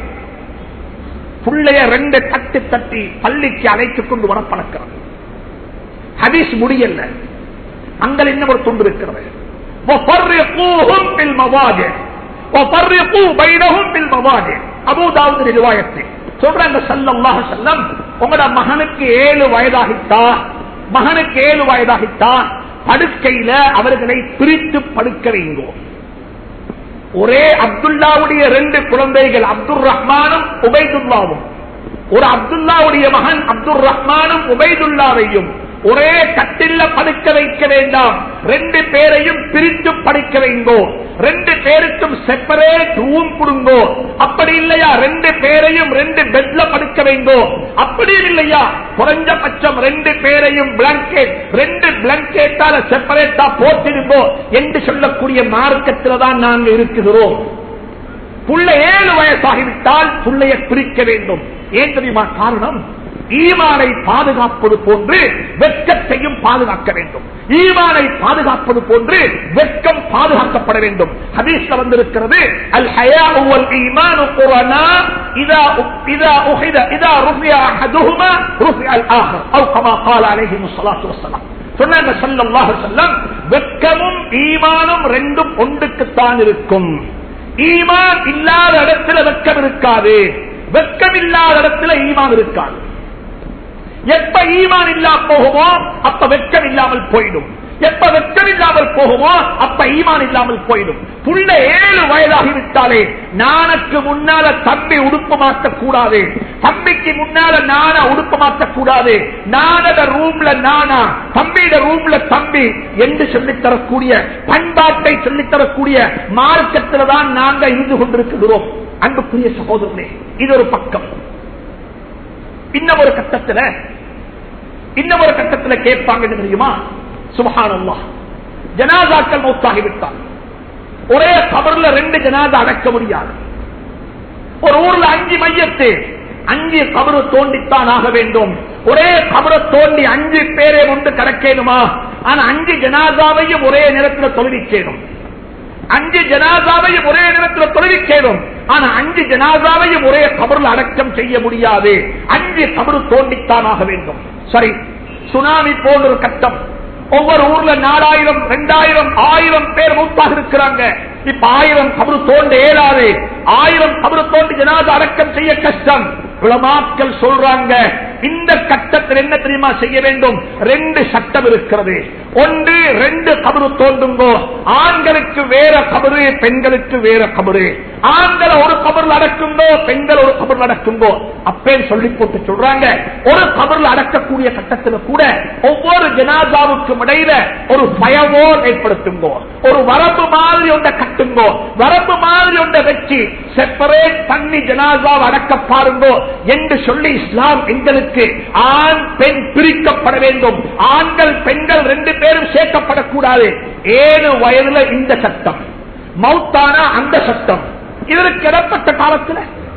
புள்ளைய ரெண்டு தட்டு தட்டி பள்ளிக்கு அழைத்துக் கொண்டு வர பழக்கிறது ஹதீஸ் முடியல அங்கள் இன்னும் ஒரு துண்டு இருக்கிறது وَفَرِّقُوهُمْ بِالْمَوَاجِعِ وَفَرِّقُوا بَيْنَهُمْ بِالْمَوَاجِعِ அபூதாவுது ரிவாயத்தை சொல்றாங்க ஸல்லல்லாஹு அலைஹி வஸல்லம் உங்களோட மகனுக்கு ஏழு வயதாகிட்டா மகனுக்கு ஏழு வயதாகிட்டா படுக்கையில அவர்களை பிரித்து படுக்க வைங்கோ ஒரே அப்துல்லாவுடைய ரெண்டு குழந்தைகள் அப்துல் ரஹ்மானும் உபைதுல்லாவும் ஒரு அப்துல்லாவுடைய மகன் அப்துல் ரஹ்மானும் உபைதுல்லாவையும் ஒரே கட்டில்ல படுக்க வைக்க வேண்டாம் ரெண்டு பேரையும் பிரித்து படுக்க வைங்கோ ரெண்டு பேருக்கும் செப்பரேட் ரூம் கொடுங்கோ அப்படி இல்லையா ரெண்டு பேரையும் ரெண்டு பெட்ல படுக்க வைங்கோ அப்படி இல்லையா குறைஞ்சபட்சம் ரெண்டு பேரையும் பிளாங்கெட் ரெண்டு பிளாங்கெட்டால செப்பரேட்டா போட்டிருந்தோ என்று சொல்லக்கூடிய மார்க்கத்தில் தான் நாங்கள் இருக்குகிறோம் புள்ள ஏழு வயசாகிவிட்டால் புள்ளைய பிரிக்க வேண்டும் ஏன் தெரியுமா காரணம் ஈமானை பாதுகாப்பது போன்று வெட்கத்தையும் பாதுகாக்க வேண்டும் ஈமானை பாதுகாப்பது போன்று வெட்கம் பாதுகாக்கப்பட வேண்டும் ஹதீஸ்ல வந்திருக்கிறது அல் ஹயா வல் ஈமானு குரானா இதா இதா உஹித இதா ருஃபியா அஹதுஹுமா ருஃபியா அல் ஆஹர் அவு கமா قال عليه الصلاه والسلام சொன்னாங்க ஸல்லல்லாஹு அலைஹி வஸல்லம் வெட்கமும் ஈமானும் ரெண்டும் ஒன்றுக்குத்தான் இருக்கும் ஈமான் இல்லாத இடத்துல வெட்கம் இருக்காது வெட்கம் இல்லாத இடத்துல ஈமான் இருக்காது எப்ப ஈமான் இல்லாம போகுமோ அப்ப வெட்கம் இல்லாமல் போயிடும் எப்ப வெட்கம் இல்லாமல் போகுமோ அப்ப ஈமான் இல்லாமல் போயிடும் புள்ள ஏழு வயதாகிவிட்டாலே நானுக்கு முன்னால தம்பி உடுப்பு மாற்றக்கூடாது தம்பிக்கு முன்னால நானா உடுப்பு மாற்றக்கூடாது நானத ரூம்ல நானா தம்பியிட ரூம்ல தம்பி என்று சொல்லித் தரக்கூடிய பண்பாட்டை சொல்லித் தரக்கூடிய மார்க்கத்தில் தான் நாங்க இருந்து கொண்டிருக்கிறோம் அன்புக்குரிய சகோதரனே இது ஒரு பக்கம் இன்னும் ஒரு கட்டத்துல இன்னும் ஒரு கட்டத்துல கேட்பாங்க என்ன தெரியுமா சுபஹானல்லா ஜனாதாக்கள் மௌத்தாகிவிட்டார் ஒரே கபர்ல ரெண்டு ஜனாதா அடக்க முடியாது ஒரு ஊர்ல அஞ்சு மையத்து அஞ்சு கபரு தோண்டித்தான் ஆக வேண்டும் ஒரே கபரை தோண்டி அஞ்சு பேரை கொண்டு கடக்கணுமா ஆனா அஞ்சு ஜனாதாவையும் ஒரே நேரத்தில் தொழுவிக்கணும் அஞ்சு ஜனாதாவையும் ஒரே நேரத்தில் தொழுவிக்கணும் ஆனா அஞ்சு ஜனாதாவையும் ஒரே கபரில் அடக்கம் செய்ய முடியாது அஞ்சு கபரு தோண்டித்தான் ஆக வேண்டும் சரி சுனாமி போன்ற ஒரு கட்டம் ஒவ்வொரு ஊர்ல நாலாயிரம் ரெண்டாயிரம் ஆயிரம் பேர் மூத்தாக இருக்கிறாங்க இப்ப ஆயிரம் கபரு தோண்ட இயலாது ஆயிரம் கபரு தோண்டி ஜனாத அடக்கம் செய்ய கஷ்டம் உலமாக்கள் சொல்றாங்க இந்த கட்டத்தில் என்ன தெரியுமா செய்ய வேண்டும் ரெண்டு சட்டம் இருக்கிறது ஒன்று ரெண்டு கபரு தோண்டுங்கோ ஆண்களுக்கு வேற கபரு பெண்களுக்கு வேற கபரு ஆண்களை ஒரு கபரில் அடக்குங்கோ பெண்கள் ஒரு கபரில் அடக்குங்கோ அப்பே சொல்லி போட்டு சொல்றாங்க ஒரு கபரில் அடக்கக்கூடிய கட்டத்தில் கூட ஒவ்வொரு ஜனாதாவுக்கும் இடையில ஒரு பயவோல் ஏற்படுத்துங்கோ ஒரு வரம்பு மாதிரி ஒன்றை கட்டுங்கோ வரம்பு மாதிரி ஒன்றை வச்சு செப்பரேட் பண்ணி ஜனாதாவை அடக்க பாருங்கோ என்று சொல்லி இஸ்லாம் எங்களுக்கு ஆண் பெண் பிரிக்கப்பட வேண்டும் ஆண்கள் பெண்கள் ரெண்டு பேரும் சேர்க்கப்படக்கூடாது ஏழு வயதுல இந்த சட்டம் மௌத்தானா அந்த சட்டம் இதற்கு இடப்பட்ட காலத்தில்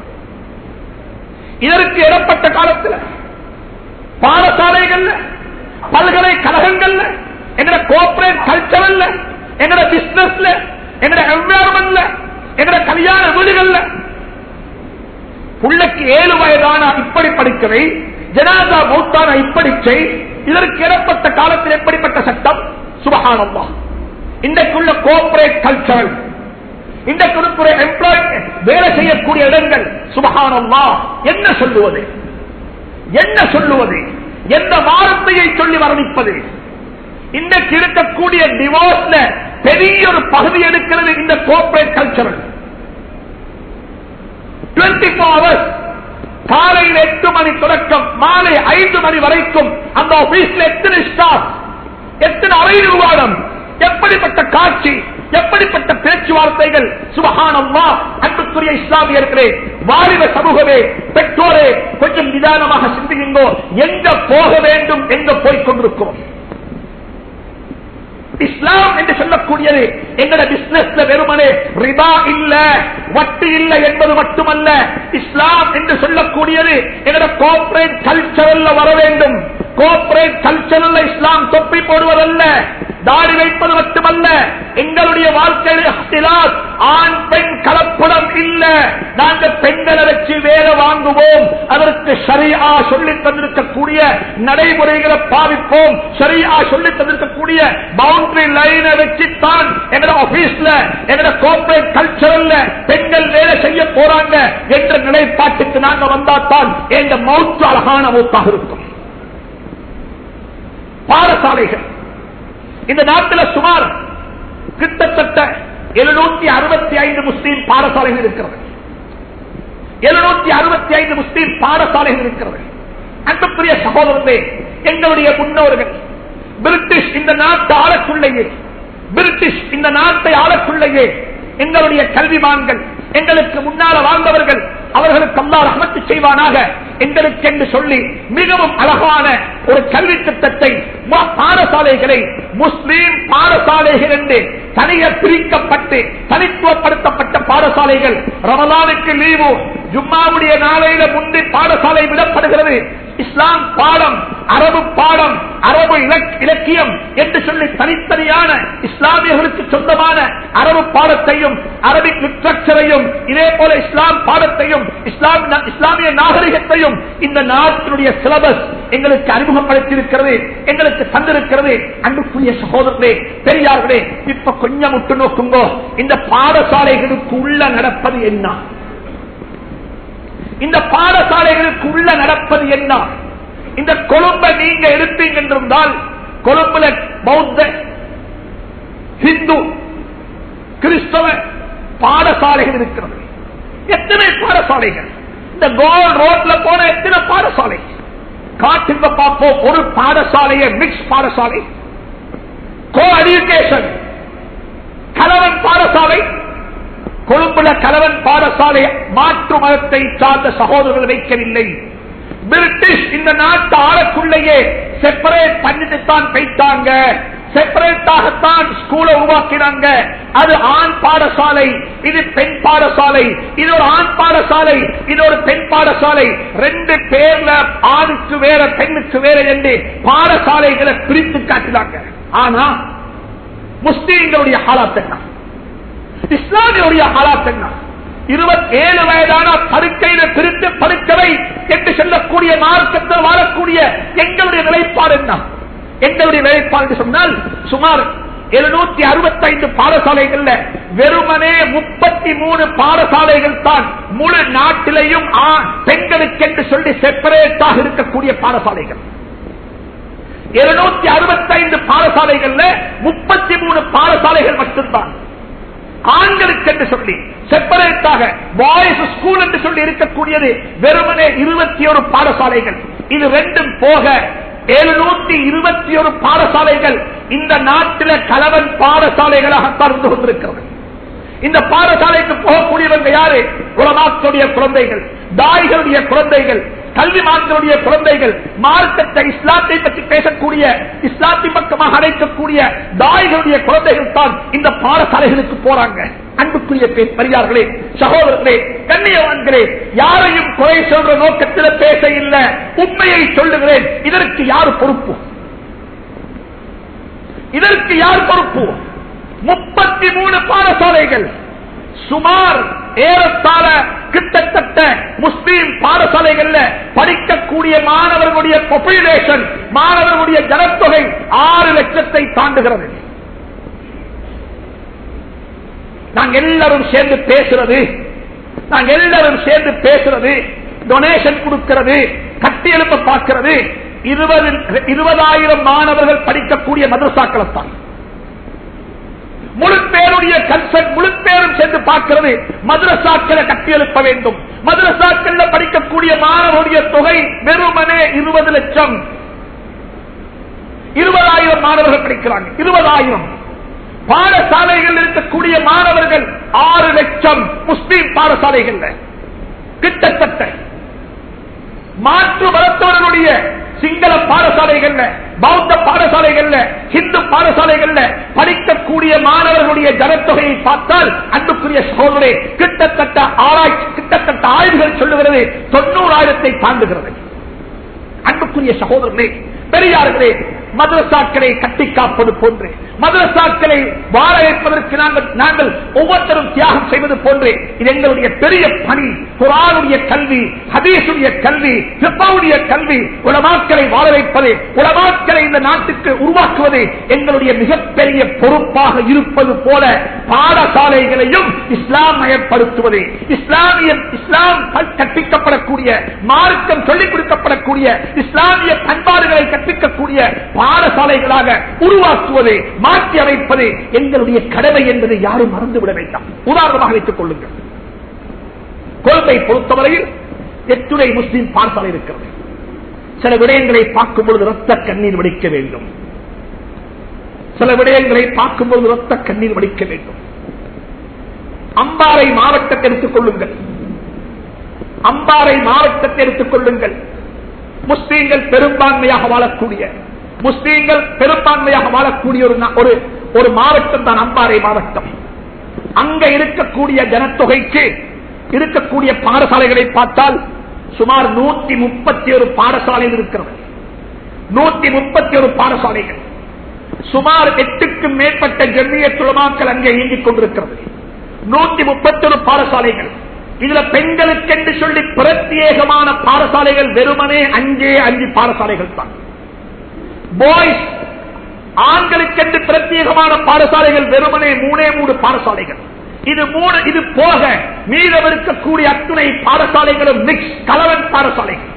இதற்கு இடப்பட்ட காலத்தில் பாடசாலைகள்ல பல்கலைக்கழகங்கள்ல எங்கட கோஆபரேட் கல்ச்சரல்ல எங்கட பிசினஸ்ல எங்கட என்வரன்மெண்ட்ல எங்கட கல்யாண வீடுகள்ல புள்ளைக்கு ஏழு வயதான இப்படி படிக்கவை ஜனாதா மௌத்தான இப்படி செய் இதற்கு இடப்பட்ட காலத்தில் எப்படிப்பட்ட சட்டம் சுபகானம்மா இன்றைக்குள்ள கோஆபரேட் கல்ச்சரல் இன்றைக்கு எம்ப்ளாய் வேலை செய்யக்கூடிய இடங்கள் சுபகானம்மா என்ன சொல்லுவது என்ன சொல்லுவது எந்த வார்த்தையை சொல்லி வர்ணிப்பது இன்றைக்கு இருக்கக்கூடிய டிவோர்ஸ்ல பெரிய ஒரு பகுதி எடுக்கிறது இந்த cooperate cultural twenty four hours காலையில் எட்டு மணி தொடக்கம் மாலை ஐந்து மணி வரைக்கும் அந்த ஆபீஸ்ல எத்தனை ஸ்டாஃப் எத்தனை அறை நிர்வாகம் எப்படிப்பட்ட காட்சி எப்படிப்பட்ட பேச்சுவார்த்தைகள் சுபகானம்மா அன்புக்குரிய இஸ்லாமியர்களே வாலிப சமூகமே பெற்றோரே கொஞ்சம் நிதானமாக சிந்தியுங்கோ எங்க போக வேண்டும் எங்க போய் கொண்டிருக்கிறோம் இஸ்லாம் என்று சொல்லக்கூடியது எங்கட பிசினஸ்ல வெறுமனே ரிபா இல்ல வட்டி இல்ல என்பது மட்டுமல்ல இஸ்லாம் என்று சொல்லக்கூடியது எங்கட கோஆபரேட் கல்ச்சரல்ல வர வேண்டும் கோஆபரேட் கல்ச்சரல்ல இஸ்லாம் தொப்பி போடுவதல்ல தாடி வைப்பது மட்டுமல்ல எங்களுடைய வாழ்க்கையில் ஆண் பெண் கலப்படம் இல்ல நாங்கள் பெண்களை வச்சு வேலை வாங்குவோம் அதற்கு சரியா சொல்லி தந்திருக்கக்கூடிய நடைமுறைகளை பாவிப்போம் சரியா சொல்லி தந்திருக்கக்கூடிய பவுண்டரி லைனை வச்சுத்தான் எங்க ஆபீஸ்ல எங்க கோஆபரேட் கல்ச்சரல்ல பெண்கள் வேலை செய்ய போறாங்க என்ற நிலைப்பாட்டுக்கு நாங்க வந்தாத்தான் எங்க மௌத்து அழகான மௌத்தாக இருக்கும் பாடசாலைகள் இந்த நாட்டில் சுமார் கிட்டத்தட்ட எழுநூத்தி அறுபத்தி ஐந்து முஸ்லீம் பாடசாலைகள் இருக்கிறது எழுநூத்தி அறுபத்தி ஐந்து முஸ்லீம் பாடசாலைகள் இருக்கிறது அன்புக்குரிய சகோதரர்களே எங்களுடைய முன்னோர்கள் பிரிட்டிஷ் இந்த நாட்டு ஆளக்குள்ளேயே பிரிட்டிஷ் இந்த நாட்டை ஆளக்குள்ளேயே எங்களுடைய கல்விமான்கள் எங்களுக்கு முன்னால வாழ்ந்தவர்கள் அவர்களுக்கு அல்லா ரஹமத்து செய்வானாக எங்களுக்கு என்று சொல்லி மிகவும் அழகான ஒரு கல்வி திட்டத்தை ம- பாடசாலைகளை முஸ்லீம் பாடசாலைகள் என்று தனிய பிரிக்கப்பட்டு தனித்துவப்படுத்தப்பட்ட பாடசாலைகள் ரமலானுக்கு லீவு ஜும்மாவுடைய நாளையில முந்தி பாடசாலை விடப்படுகிறது இஸ்லாம் பாடம் அரபு பாடம் அரபு இலக்- இலக்கியம் என்று சொல்லி தனித்தனியான இஸ்லாமியர்களுக்கு சொந்தமான அரபு பாடத்தையும் அரபிக் லிட்ரேச்சரையும் இதே போல இஸ்லாம் பாடத்தையும் இஸ்லாம் இஸ்லாமிய நாகரிகத்தையும் இந்த நாட்டினுடைய சிலபஸ் எங்களுக்கு அறிமுகப்படுத்தியிருக்கிறது எங்களுக்கு தந்திருக்கிறது அன்புக்குரிய சகோதரர்களே பெரியார்களே இப்ப கொஞ்சம் உற்று நோக்குங்கோ இந்த பாடசாலைகளுக்கு உள்ள நடப்பது என்ன இந்த பாடசாலைகளுக்கு உள்ள நடப்பது என்ன இந்த கொழும்பை நீங்க எடுத்தீங்க என்றிருந்தால் கொழும்புல பௌத்த ஹிந்து கிறிஸ்தவ பாடசாலைகள் இருக்கிறது எத்தனை பாடசாலைகள் இந்த கோல் ரோட்ல போன எத்தனை பாடசாலை காட்டுங்க பார்ப்போம் ஒரு பாடசாலையை மிக்ஸ் பாடசாலை கோ எஜுகேஷன் கலவன் பாடசாலை கொழும்புல கலவன் பாடசாலை மாற்று மதத்தை சார்ந்த சகோதரர்கள் வைக்கவில்லை பிரிட்டிஷ் இந்த நாட்டு ஆளுக்குள்ளேயே செப்பரேட் பண்ணிட்டு தான் வைத்தாங்க செப்பரேட்டாகத்தான் ஸ்கூலை உருவாக்கினாங்க அது ஆண் பாடசாலை இது பெண் பாடசாலை இது ஒரு ஆண் பாடசாலை இது ஒரு பெண் பாடசாலை ரெண்டு பேர்ல ஆணுக்கு வேற பெண்ணுக்கு வேற என்று பாடசாலைகளை பிரித்து காட்டினாங்க ஆனா முஸ்லீம்களுடைய ஹாலாத் என்ன இஸ்லாமியுடைய ஹாலாத் என்ன இருபத்தி ஏழு வயதான படுக்கையில பிரித்து படுக்கவை என்று சொல்லக்கூடிய மார்க்கத்தில் வாழக்கூடிய எங்களுடைய நிலைப்பாடு என்ன எங்களுடைய நிலைப்பாடு என்று சொன்னால் சுமார் எழுநூத்தி அறுபத்தைந்து பாடசாலைகள்ல வெறுமனே முப்பத்தி மூணு பாடசாலைகள் தான் முழு நாட்டிலையும் ஆ- பெண்களுக்கு என்று சொல்லி செப்பரேட்டாக இருக்கக்கூடிய பாடசாலைகள் இருநூத்தி அறுபத்தைந்து பாடசாலைகள்ல முப்பத்தி மூணு பாடசாலைகள் மட்டும்தான் ஆண்களுக்கு என்று சொல்லி செப்பரேட்டாக பாய்ஸ் ஸ்கூல் என்று சொல்லி இருக்கக்கூடியது வெறுமனே இருபத்தி ஒரு பாடசாலைகள் இது ரெண்டும் போக எழுநூத்தி இருபத்தி ஒரு பாடசாலைகள் இந்த நாட்டில கலவன் பாடசாலைகளாகத்தான் இருந்து கொண்டிருக்கிறது இந்த பாடசாலைக்கு போகக்கூடியவங்க யாரு உலமாக்களுடைய குழந்தைகள் தாய்களுடைய குழந்தைகள் கல்விமான்களுடைய குழந்தைகள் மார்க்கத்தை இஸ்லாத்தை பற்றி பேசக்கூடிய இஸ்லாத்தை பக்கமாக அழைக்கக்கூடிய தாய்களுடைய குழந்தைகள் தான் இந்த பாடசாலைகளுக்கு போறாங்க அன்புக்குரிய பெண் பெரியார்களே சகோதரர்களே கண்ணியவான்களே யாரையும் குறை சொல்ற நோக்கத்தில் பேச இல்லை உண்மையை சொல்லுகிறேன் இதற்கு யார் பொறுப்பு இதற்கு யார் பொறுப்பு முப்பத்தி மூணு பாடசாலைகள் சுமார் ஏறத்தாழ கிட்டத்தட்ட முஸ்லீம் பாடசாலைகள்ல படிக்கக்கூடிய மாணவர்களுடைய பாப்புலேஷன் மாணவர்களுடைய ஜனத்தொகை ஆறு லட்சத்தை தாண்டுகிறது நாங்க எல்லாரும் சேர்ந்து பேசுறது நாங்க எல்லாரும் சேர்ந்து பேசுறது டொனேஷன் கொடுக்கிறது கட்டி எழுப்ப பார்க்கிறது இருபது இருபதாயிரம் மாணவர்கள் படிக்கக்கூடிய மதரசாக்களத்தான் முழு பேருடைய கன்சர்ட் முழு பேரும் சேர்ந்து பார்க்கிறது மதரசாக்களை கட்டியெழுப்ப வேண்டும் மதரசாக்கள்ல படிக்கக்கூடிய மாணவருடைய தொகை வெறுமனே இருபது லட்சம் இருபதாயிரம் மாணவர்கள் படிக்கிறாங்க இருபதாயிரம் பாடசாலைகள் இருக்கக்கூடிய மாணவர்கள் ஆறு லட்சம் முஸ்லீம் பாடசாலைகள் கிட்டத்தட்ட மாற்று மருத்துவர்களுடைய சிங்கள பாடசாலைகள்ல பௌத்த பாடசாலைகள்ல ஹிந்து பாடசாலைகள்ல படிக்கக்கூடிய மாணவர்களுடைய ஜனத்தொகையை பார்த்தால் அன்புக்குரிய சோதனை கிட்டத்தட்ட ஆராய்ச்சி கிட்டத்தட்ட ஆய்வுகள் சொல்லுகிறது தொண்ணூறாயிரத்தை தாண்டுகிறது அன்புக்குரிய சகோதரர்களே பெரியார்களே மதரசாக்களை கட்டி காப்பது போன்று மதரசாக்களை வாழ வைப்பதற்கு நாங்கள் நாங்கள் ஒவ்வொருத்தரும் தியாகம் செய்வது போன்று இது எங்களுடைய பெரிய பணி குரானுடைய கல்வி ஹதீசுடைய கல்வி சிப்பாவுடைய கல்வி உலமாக்களை வாழ வைப்பது உலமாக்களை இந்த நாட்டுக்கு உருவாக்குவது எங்களுடைய மிகப்பெரிய பொறுப்பாக இருப்பது போல பாடசாலைகளையும் இஸ்லாம் மயப்படுத்துவது இஸ்லாமிய இஸ்லாம் கற்பிக்கப்படக்கூடிய மார்க்கம் சொல்லிக் கொடுக்கப்படக்கூடிய இஸ்லாமிய பண்பாடுகளை கற்பிக்கக்கூடிய பாடசாலைகளாக உருவாக்குவது மாற்றி அமைப்பது எங்களுடைய கடமை என்பதை யாரும் மறந்துவிட வேண்டாம் உதாரணமாக வைத்துக் கொள்ளுங்கள் கொள்கை பொறுத்தவரையில் எத்துணை முஸ்லீம் பாடசாலை இருக்கிறது சில விடயங்களை பார்க்கும் பொழுது ரத்த கண்ணீர் வடிக்க வேண்டும் சில விடயங்களை பார்க்கும் பொழுது ரத்த கண்ணீர் வடிக்க வேண்டும் அம்பாறை மாவட்டத்தை எடுத்துக் கொள்ளுங்கள் அம்பாறை மாவட்டத்தை எடுத்துக் கொள்ளுங்கள் முஸ்லீம்கள் பெரும்பான்மையாக வாழக்கூடிய முஸ்லீம்கள் பெரும்பான்மையாக வாழக்கூடிய ஒரு நா- ஒரு ஒரு மாவட்டம் தான் அம்பாறை மாவட்டம் அங்க இருக்கக்கூடிய ஜனத்தொகைக்கு இருக்கக்கூடிய பாடசாலைகளை பார்த்தால் சுமார் நூத்தி முப்பத்தி ஒரு பாடசாலைகள் இருக்கிறது நூத்தி முப்பத்தி ஒரு பாடசாலைகள் சுமார் எட்டுக்கும் மேற்பட்ட ஜெமிய துளமாக்கள் அங்கே இயங்கிக் கொண்டிருக்கிறது நூத்தி முப்பத்தி ஒரு பாடசாலைகள் இதுல பெண்களுக்கு என்று சொல்லி பிரத்யேகமான பாடசாலைகள் வெறுமனே அஞ்சே அஞ்சு பாடசாலைகள் தான் பாய்ஸ் ஆண்களுக்கென்று பிரத்யேகமான பாடசாலைகள் வெறுமனே மூணே மூணு பாடசாலைகள் இது மூணு இது போக மீதம் இருக்கக்கூடிய அத்துணை பாடசாலைகளும் மிக்ஸ் கலவன் பாடசாலைகள்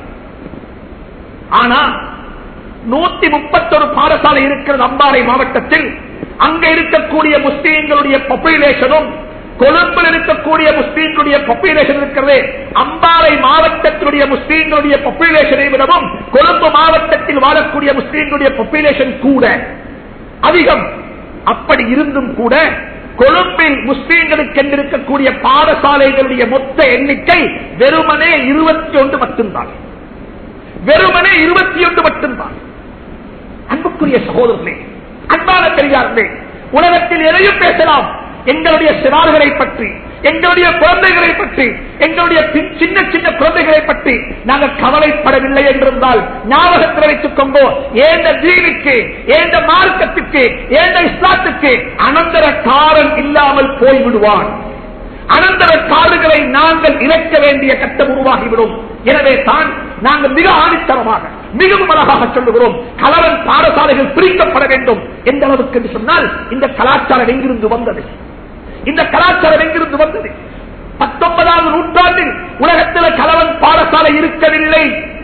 ஆனா நூத்தி முப்பத்தொரு பாடசாலை இருக்கிறது அம்பாறை மாவட்டத்தில் அங்க இருக்கக்கூடிய முஸ்லீம்களுடைய பாப்புலேஷனும் கொழும்பில் இருக்கக்கூடிய முஸ்லீம்களுடைய பாப்புலேஷன் இருக்கிறது அம்பாறை மாவட்டத்தினுடைய முஸ்லீம்களுடைய பாப்புலேஷனை விடவும் கொழும்பு மாவட்டத்தில் வாழக்கூடிய முஸ்லீம்களுடைய பாப்புலேஷன் கூட அதிகம் அப்படி இருந்தும் கூட கொழும்பில் முஸ்லீம்களுக்கு இருக்கக்கூடிய பாடசாலைகளுடைய மொத்த எண்ணிக்கை வெறுமனே இருபத்தி ஒன்று மட்டும்தான் வெறுமனே இருபத்தி ஒன்று மட்டும்தான் அன்புக்குரிய சகோதரர்களே அன்பான பெரியார்களே உலகத்தில் எதையும் பேசலாம் எங்களுடைய சிறார்களை பற்றி எங்களுடைய குழந்தைகளை பற்றி எங்களுடைய பின்- சின்ன சின்ன குழந்தைகளை பற்றி நாங்கள் கவலைப்படவில்லை என்றிருந்தால் ஞாபகத்தில் வைத்துக் கொண்டோ ஏந்த தீனுக்கு ஏந்த மார்க்கத்துக்கு ஏந்த இஸ்லாத்துக்கு அனந்தர காரன் இல்லாமல் போய்விடுவான் அனந்தர காடுகளை நாங்கள் இறக்க வேண்டிய கட்டம் உருவாகிவிடும் எனவே தான் நாங்கள் மிக ஆணித்தரமாக மிகவும் அழகாக சொல்லுகிறோம் கலவன் பாடசாலைகள் பிரிக்கப்பட வேண்டும் எந்த அளவுக்கு என்று சொன்னால் இந்த கலாச்சாரம் எங்கிருந்து வந்தது இந்த கலாச்சாரம் எங்கிருந்து வந்தது பத்தொன்பதாவது நூற்றாண்டில் உலகத்தில் கலவன் பாடசாலை இருக்கவில்லை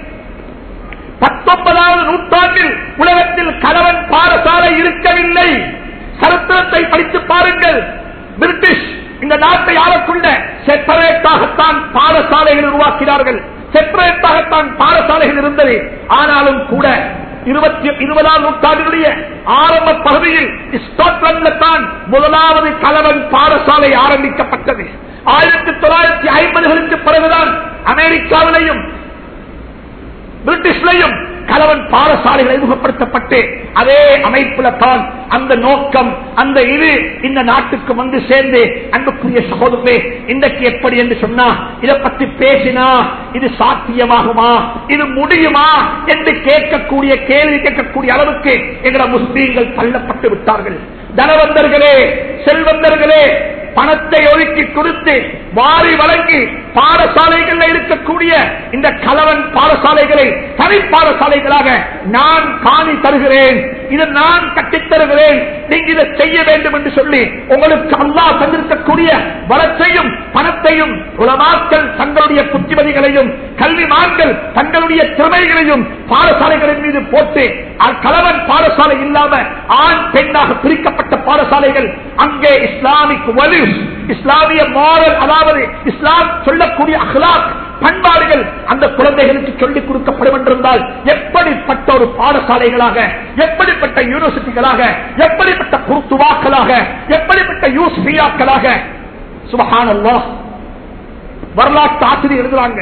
பத்தொன்பதாவது நூற்றாண்டில் உலகத்தில் கலவன் பாடசாலை இருக்கவில்லை சரித்திரத்தை படித்து பாருங்கள் பிரிட்டிஷ் இந்த நாட்டை ஆளக்குள்ள செப்பரேட்டாகத்தான் பாடசாலைகள் உருவாக்கினார்கள் செப்பரேட்டாகத்தான் பாடசாலைகள் இருந்தது ஆனாலும் கூட இருபத்தி இருபதாம் நூற்றாண்டினுடைய ஆரம்ப பகுதியில் ஸ்காட்லாந்துல தான் முதலாவது கலவன் பாடசாலை ஆரம்பிக்கப்பட்டது ஆயிரத்தி தொள்ளாயிரத்தி ஐம்பதுகளுக்கு பிறகுதான் அமெரிக்காவிலையும் பிரிட்டிஷ்லையும் கலவன் பாடசாலைகள் அறிமுகப்படுத்தப்பட்டு அதே அமைப்புல தான் அந்த நோக்கம் அந்த இது இந்த நாட்டுக்கு வந்து சேர்ந்து அன்புக்குரிய சகோதரே இன்றைக்கு எப்படி என்று சொன்னா இதை பற்றி பேசினா இது சாத்தியமாகுமா இது முடியுமா என்று கேட்கக்கூடிய கேள்வி கேட்கக்கூடிய அளவுக்கு எங்களை முஸ்லீம்கள் தள்ளப்பட்டு விட்டார்கள் தனவந்தர்களே செல்வந்தர்களே பணத்தை ஒதுக்கி கொடுத்து வாரி வழங்கி பாடசாலைகள் இருக்கக்கூடிய இந்த கலவன் பாடசாலைகளை தனி பாடசாலைகளாக நான் காணி தருகிறேன் இது நான் கட்டித் தருகிறேன் நீங்க இதை செய்ய வேண்டும் என்று சொல்லி உங்களுக்கு அல்லாஹ் தந்திருக்கக்கூடிய வளத்தையும் பணத்தையும் உலமாக்கள் தங்களுடைய புத்திமதிகளையும் கல்விமான்கள் தங்களுடைய திறமைகளையும் பாடசாலைகளின் மீது போட்டு கலவன் பாடசாலை இல்லாம ஆண் பெண்ணாக பிரிக்கப்பட்ட பாடசாலைகள் அங்கே இஸ்லாமிக் வலு இஸ்லாமிய மாரல் அதாவது இஸ்லாம் சொல்லக்கூடிய அஹ்லாக் பண்பாடுகள் அந்த குழந்தைகளுக்கு சொல்லிக் கொடுக்கப்படும் என்றிருந்தால் எப்படிப்பட்ட ஒரு பாடசாலைகளாக எப்படிப்பட்ட யூனிவர்சிட்டிகளாக எப்படிப்பட்ட குருத்துவாக்களாக எப்படிப்பட்ட யூஸ்பியாக்களாக சுபஹானல்லா வரலாற்று ஆசிரியர் எழுதுறாங்க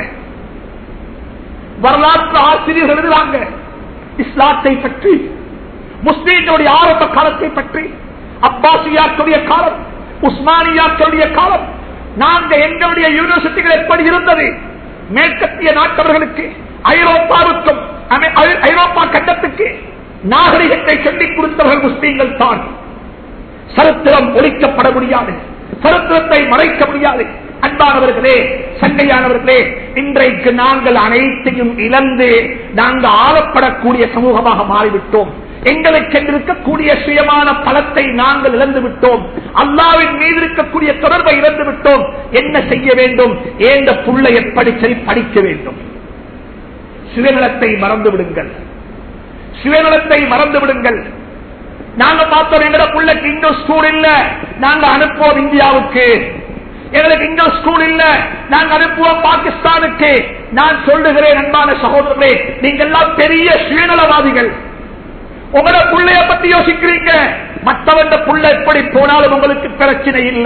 வரலாற்று ஆசிரியர் எழுதுறாங்க இஸ்லாத்தை பற்றி முஸ்லீம்களுடைய ஆரம்ப காலத்தை பற்றி அப்பாசியாக்களுடைய காலம் உஸ்மானியாக்களுடைய காலம் நாங்க எங்களுடைய யூனிவர்சிட்டிகள் எப்படி இருந்தது மேற்கத்திய நாட்டவர்களுக்கு ஐரோப்பாவுக்கும் அமெ- ஐ- ஐரோப்பா கண்டத்துக்கு நாகரிகத்தை சொல்லிக் கொடுத்தவர்கள் முஸ்லீம்கள் தான் சரித்திரம் ஒழிக்கப்பட முடியாது சரித்திரத்தை மறைக்க முடியாது அன்பானவர்களே சண்டையானவர்களே இன்றைக்கு நாங்கள் அனைத்தையும் இழந்து நாங்கள் ஆளப்படக்கூடிய சமூகமாக மாறிவிட்டோம் எங்களுக்கு இருக்கக்கூடிய சுயமான பலத்தை நாங்கள் இழந்து விட்டோம் அல்லாவின் மீது இருக்கக்கூடிய தொடர்பை இழந்து விட்டோம் என்ன செய்ய வேண்டும் ஏந்த புள்ள எப்படி சரி படிக்க வேண்டும் சுயநலத்தை மறந்து விடுங்கள் சுயநலத்தை மறந்து விடுங்கள் நாங்க பார்த்தோம் எங்கட பிள்ளைக்கு இங்க ஸ்கூல் இல்ல நாங்க அனுப்புவோம் இந்தியாவுக்கு எங்களுக்கு இங்க ஸ்கூல் இல்ல நாங்க அனுப்புவோம் பாகிஸ்தானுக்கு நான் சொல்லுகிறேன் அன்பான சகோதரர்களே நீங்க எல்லாம் பெரிய சுயநலவாதிகள் உங்களோட புள்ளைய பத்தி யோசிக்கிறீங்க மற்றவன் புள்ள எப்படி போனாலும் உங்களுக்கு பிரச்சனை இல்ல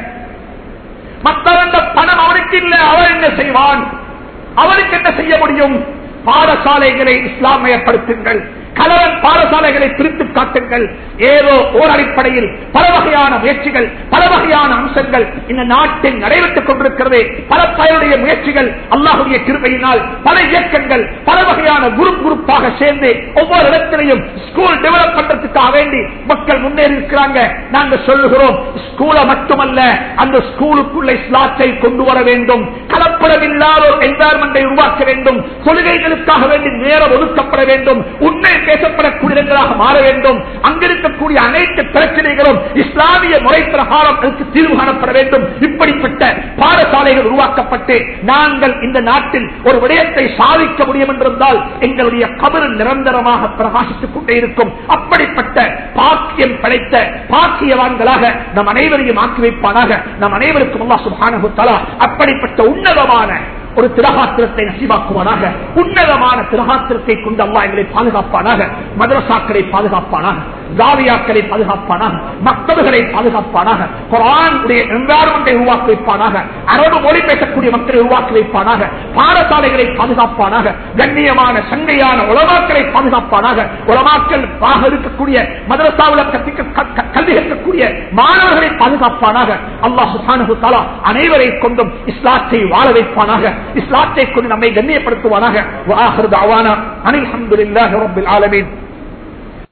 மற்றவன் பணம் அவனுக்கு இல்ல அவன் என்ன செய்வான் அவனுக்கு என்ன செய்ய முடியும் பாடசாலைகளை இஸ்லாமயப்படுத்துங்கள் கலவன் பாடசாலைகளை பிரித்து காட்டுங்கள் ஏதோ ஓர் அடிப்படையில் பல வகையான முயற்சிகள் பல வகையான அம்சங்கள் இந்த நாட்டில் நடைபெற்றுக் கொண்டிருக்கிறது பல பயனுடைய முயற்சிகள் அல்லாஹுடைய கிருபையினால் பல இயக்கங்கள் பல வகையான குரூப் குரூப்பாக சேர்ந்து ஒவ்வொரு இடத்திலையும் ஸ்கூல் டெவலப் பண்றதுக்காக வேண்டி மக்கள் முன்னேறி இருக்கிறாங்க நாங்க சொல்லுகிறோம் ஸ்கூல மட்டுமல்ல அந்த ஸ்கூலுக்குள்ள இஸ்லாத்தை கொண்டு வர வேண்டும் கலப்படமில்லாத ஒரு என்வாரன்மெண்டை உருவாக்க வேண்டும் தொழுகைகளுக்காக வேண்டி நேரம் ஒதுக்கப்பட வேண்டும் உண்மை பேசப்படக்கூடிய இடங்களாக மாற வேண்டும் அங்கிருக்கக்கூடிய அனைத்து பிரச்சனைகளும் இஸ்லாமிய முறை பிரகாரம் அதற்கு தீர்வு காணப்பட வேண்டும் இப்படிப்பட்ட பாடசாலைகள் உருவாக்கப்பட்டு நாங்கள் இந்த நாட்டில் ஒரு விடயத்தை சாதிக்க முடியும் என்றிருந்தால் எங்களுடைய கபரு நிரந்தரமாக பிரகாசித்துக் கொண்டே இருக்கும் அப்படிப்பட்ட பாக்கியம் படைத்த பாக்கியவான்களாக நம் அனைவரையும் ஆக்கி வைப்பானாக நம் அனைவருக்கும் அல்லா சுபானு தலா அப்படிப்பட்ட உன்னதமான ஒரு திரகாத்திரத்தை நசிவாக்குவானாக உன்னதமான திரகாத்திரத்தை கொண்டு அல்லா எங்களை பாதுகாப்பானாக மதரசாக்களை பாதுகாப்பானாக ஜாவியாக்களை பாதுகாப்பானாக மக்தபுகளை பாதுகாப்பானாக குரானுடைய என்வாரன்மெண்டை உருவாக்கி வைப்பானாக அரபு மொழி பேசக்கூடிய மக்களை உருவாக்கி வைப்பானாக பாடசாலைகளை பாதுகாப்பானாக கண்ணியமான சண்டையான உலமாக்களை பாதுகாப்பானாக உலமாக்கள் இருக்கக்கூடிய மதரசாவில் கல்வி கற்கக்கூடிய மாணவர்களை பாதுகாப்பானாக அல்லாஹ் சுஹானு தாலா அனைவரை கொண்டும் இஸ்லாத்தை வாழ வைப்பானாக இஸ்லாத்தை கொண்டு நம்மை கண்ணியப்படுத்துவானாக அனில் அஹமதுல்லாஹி ரப்பில் ஆலமீன்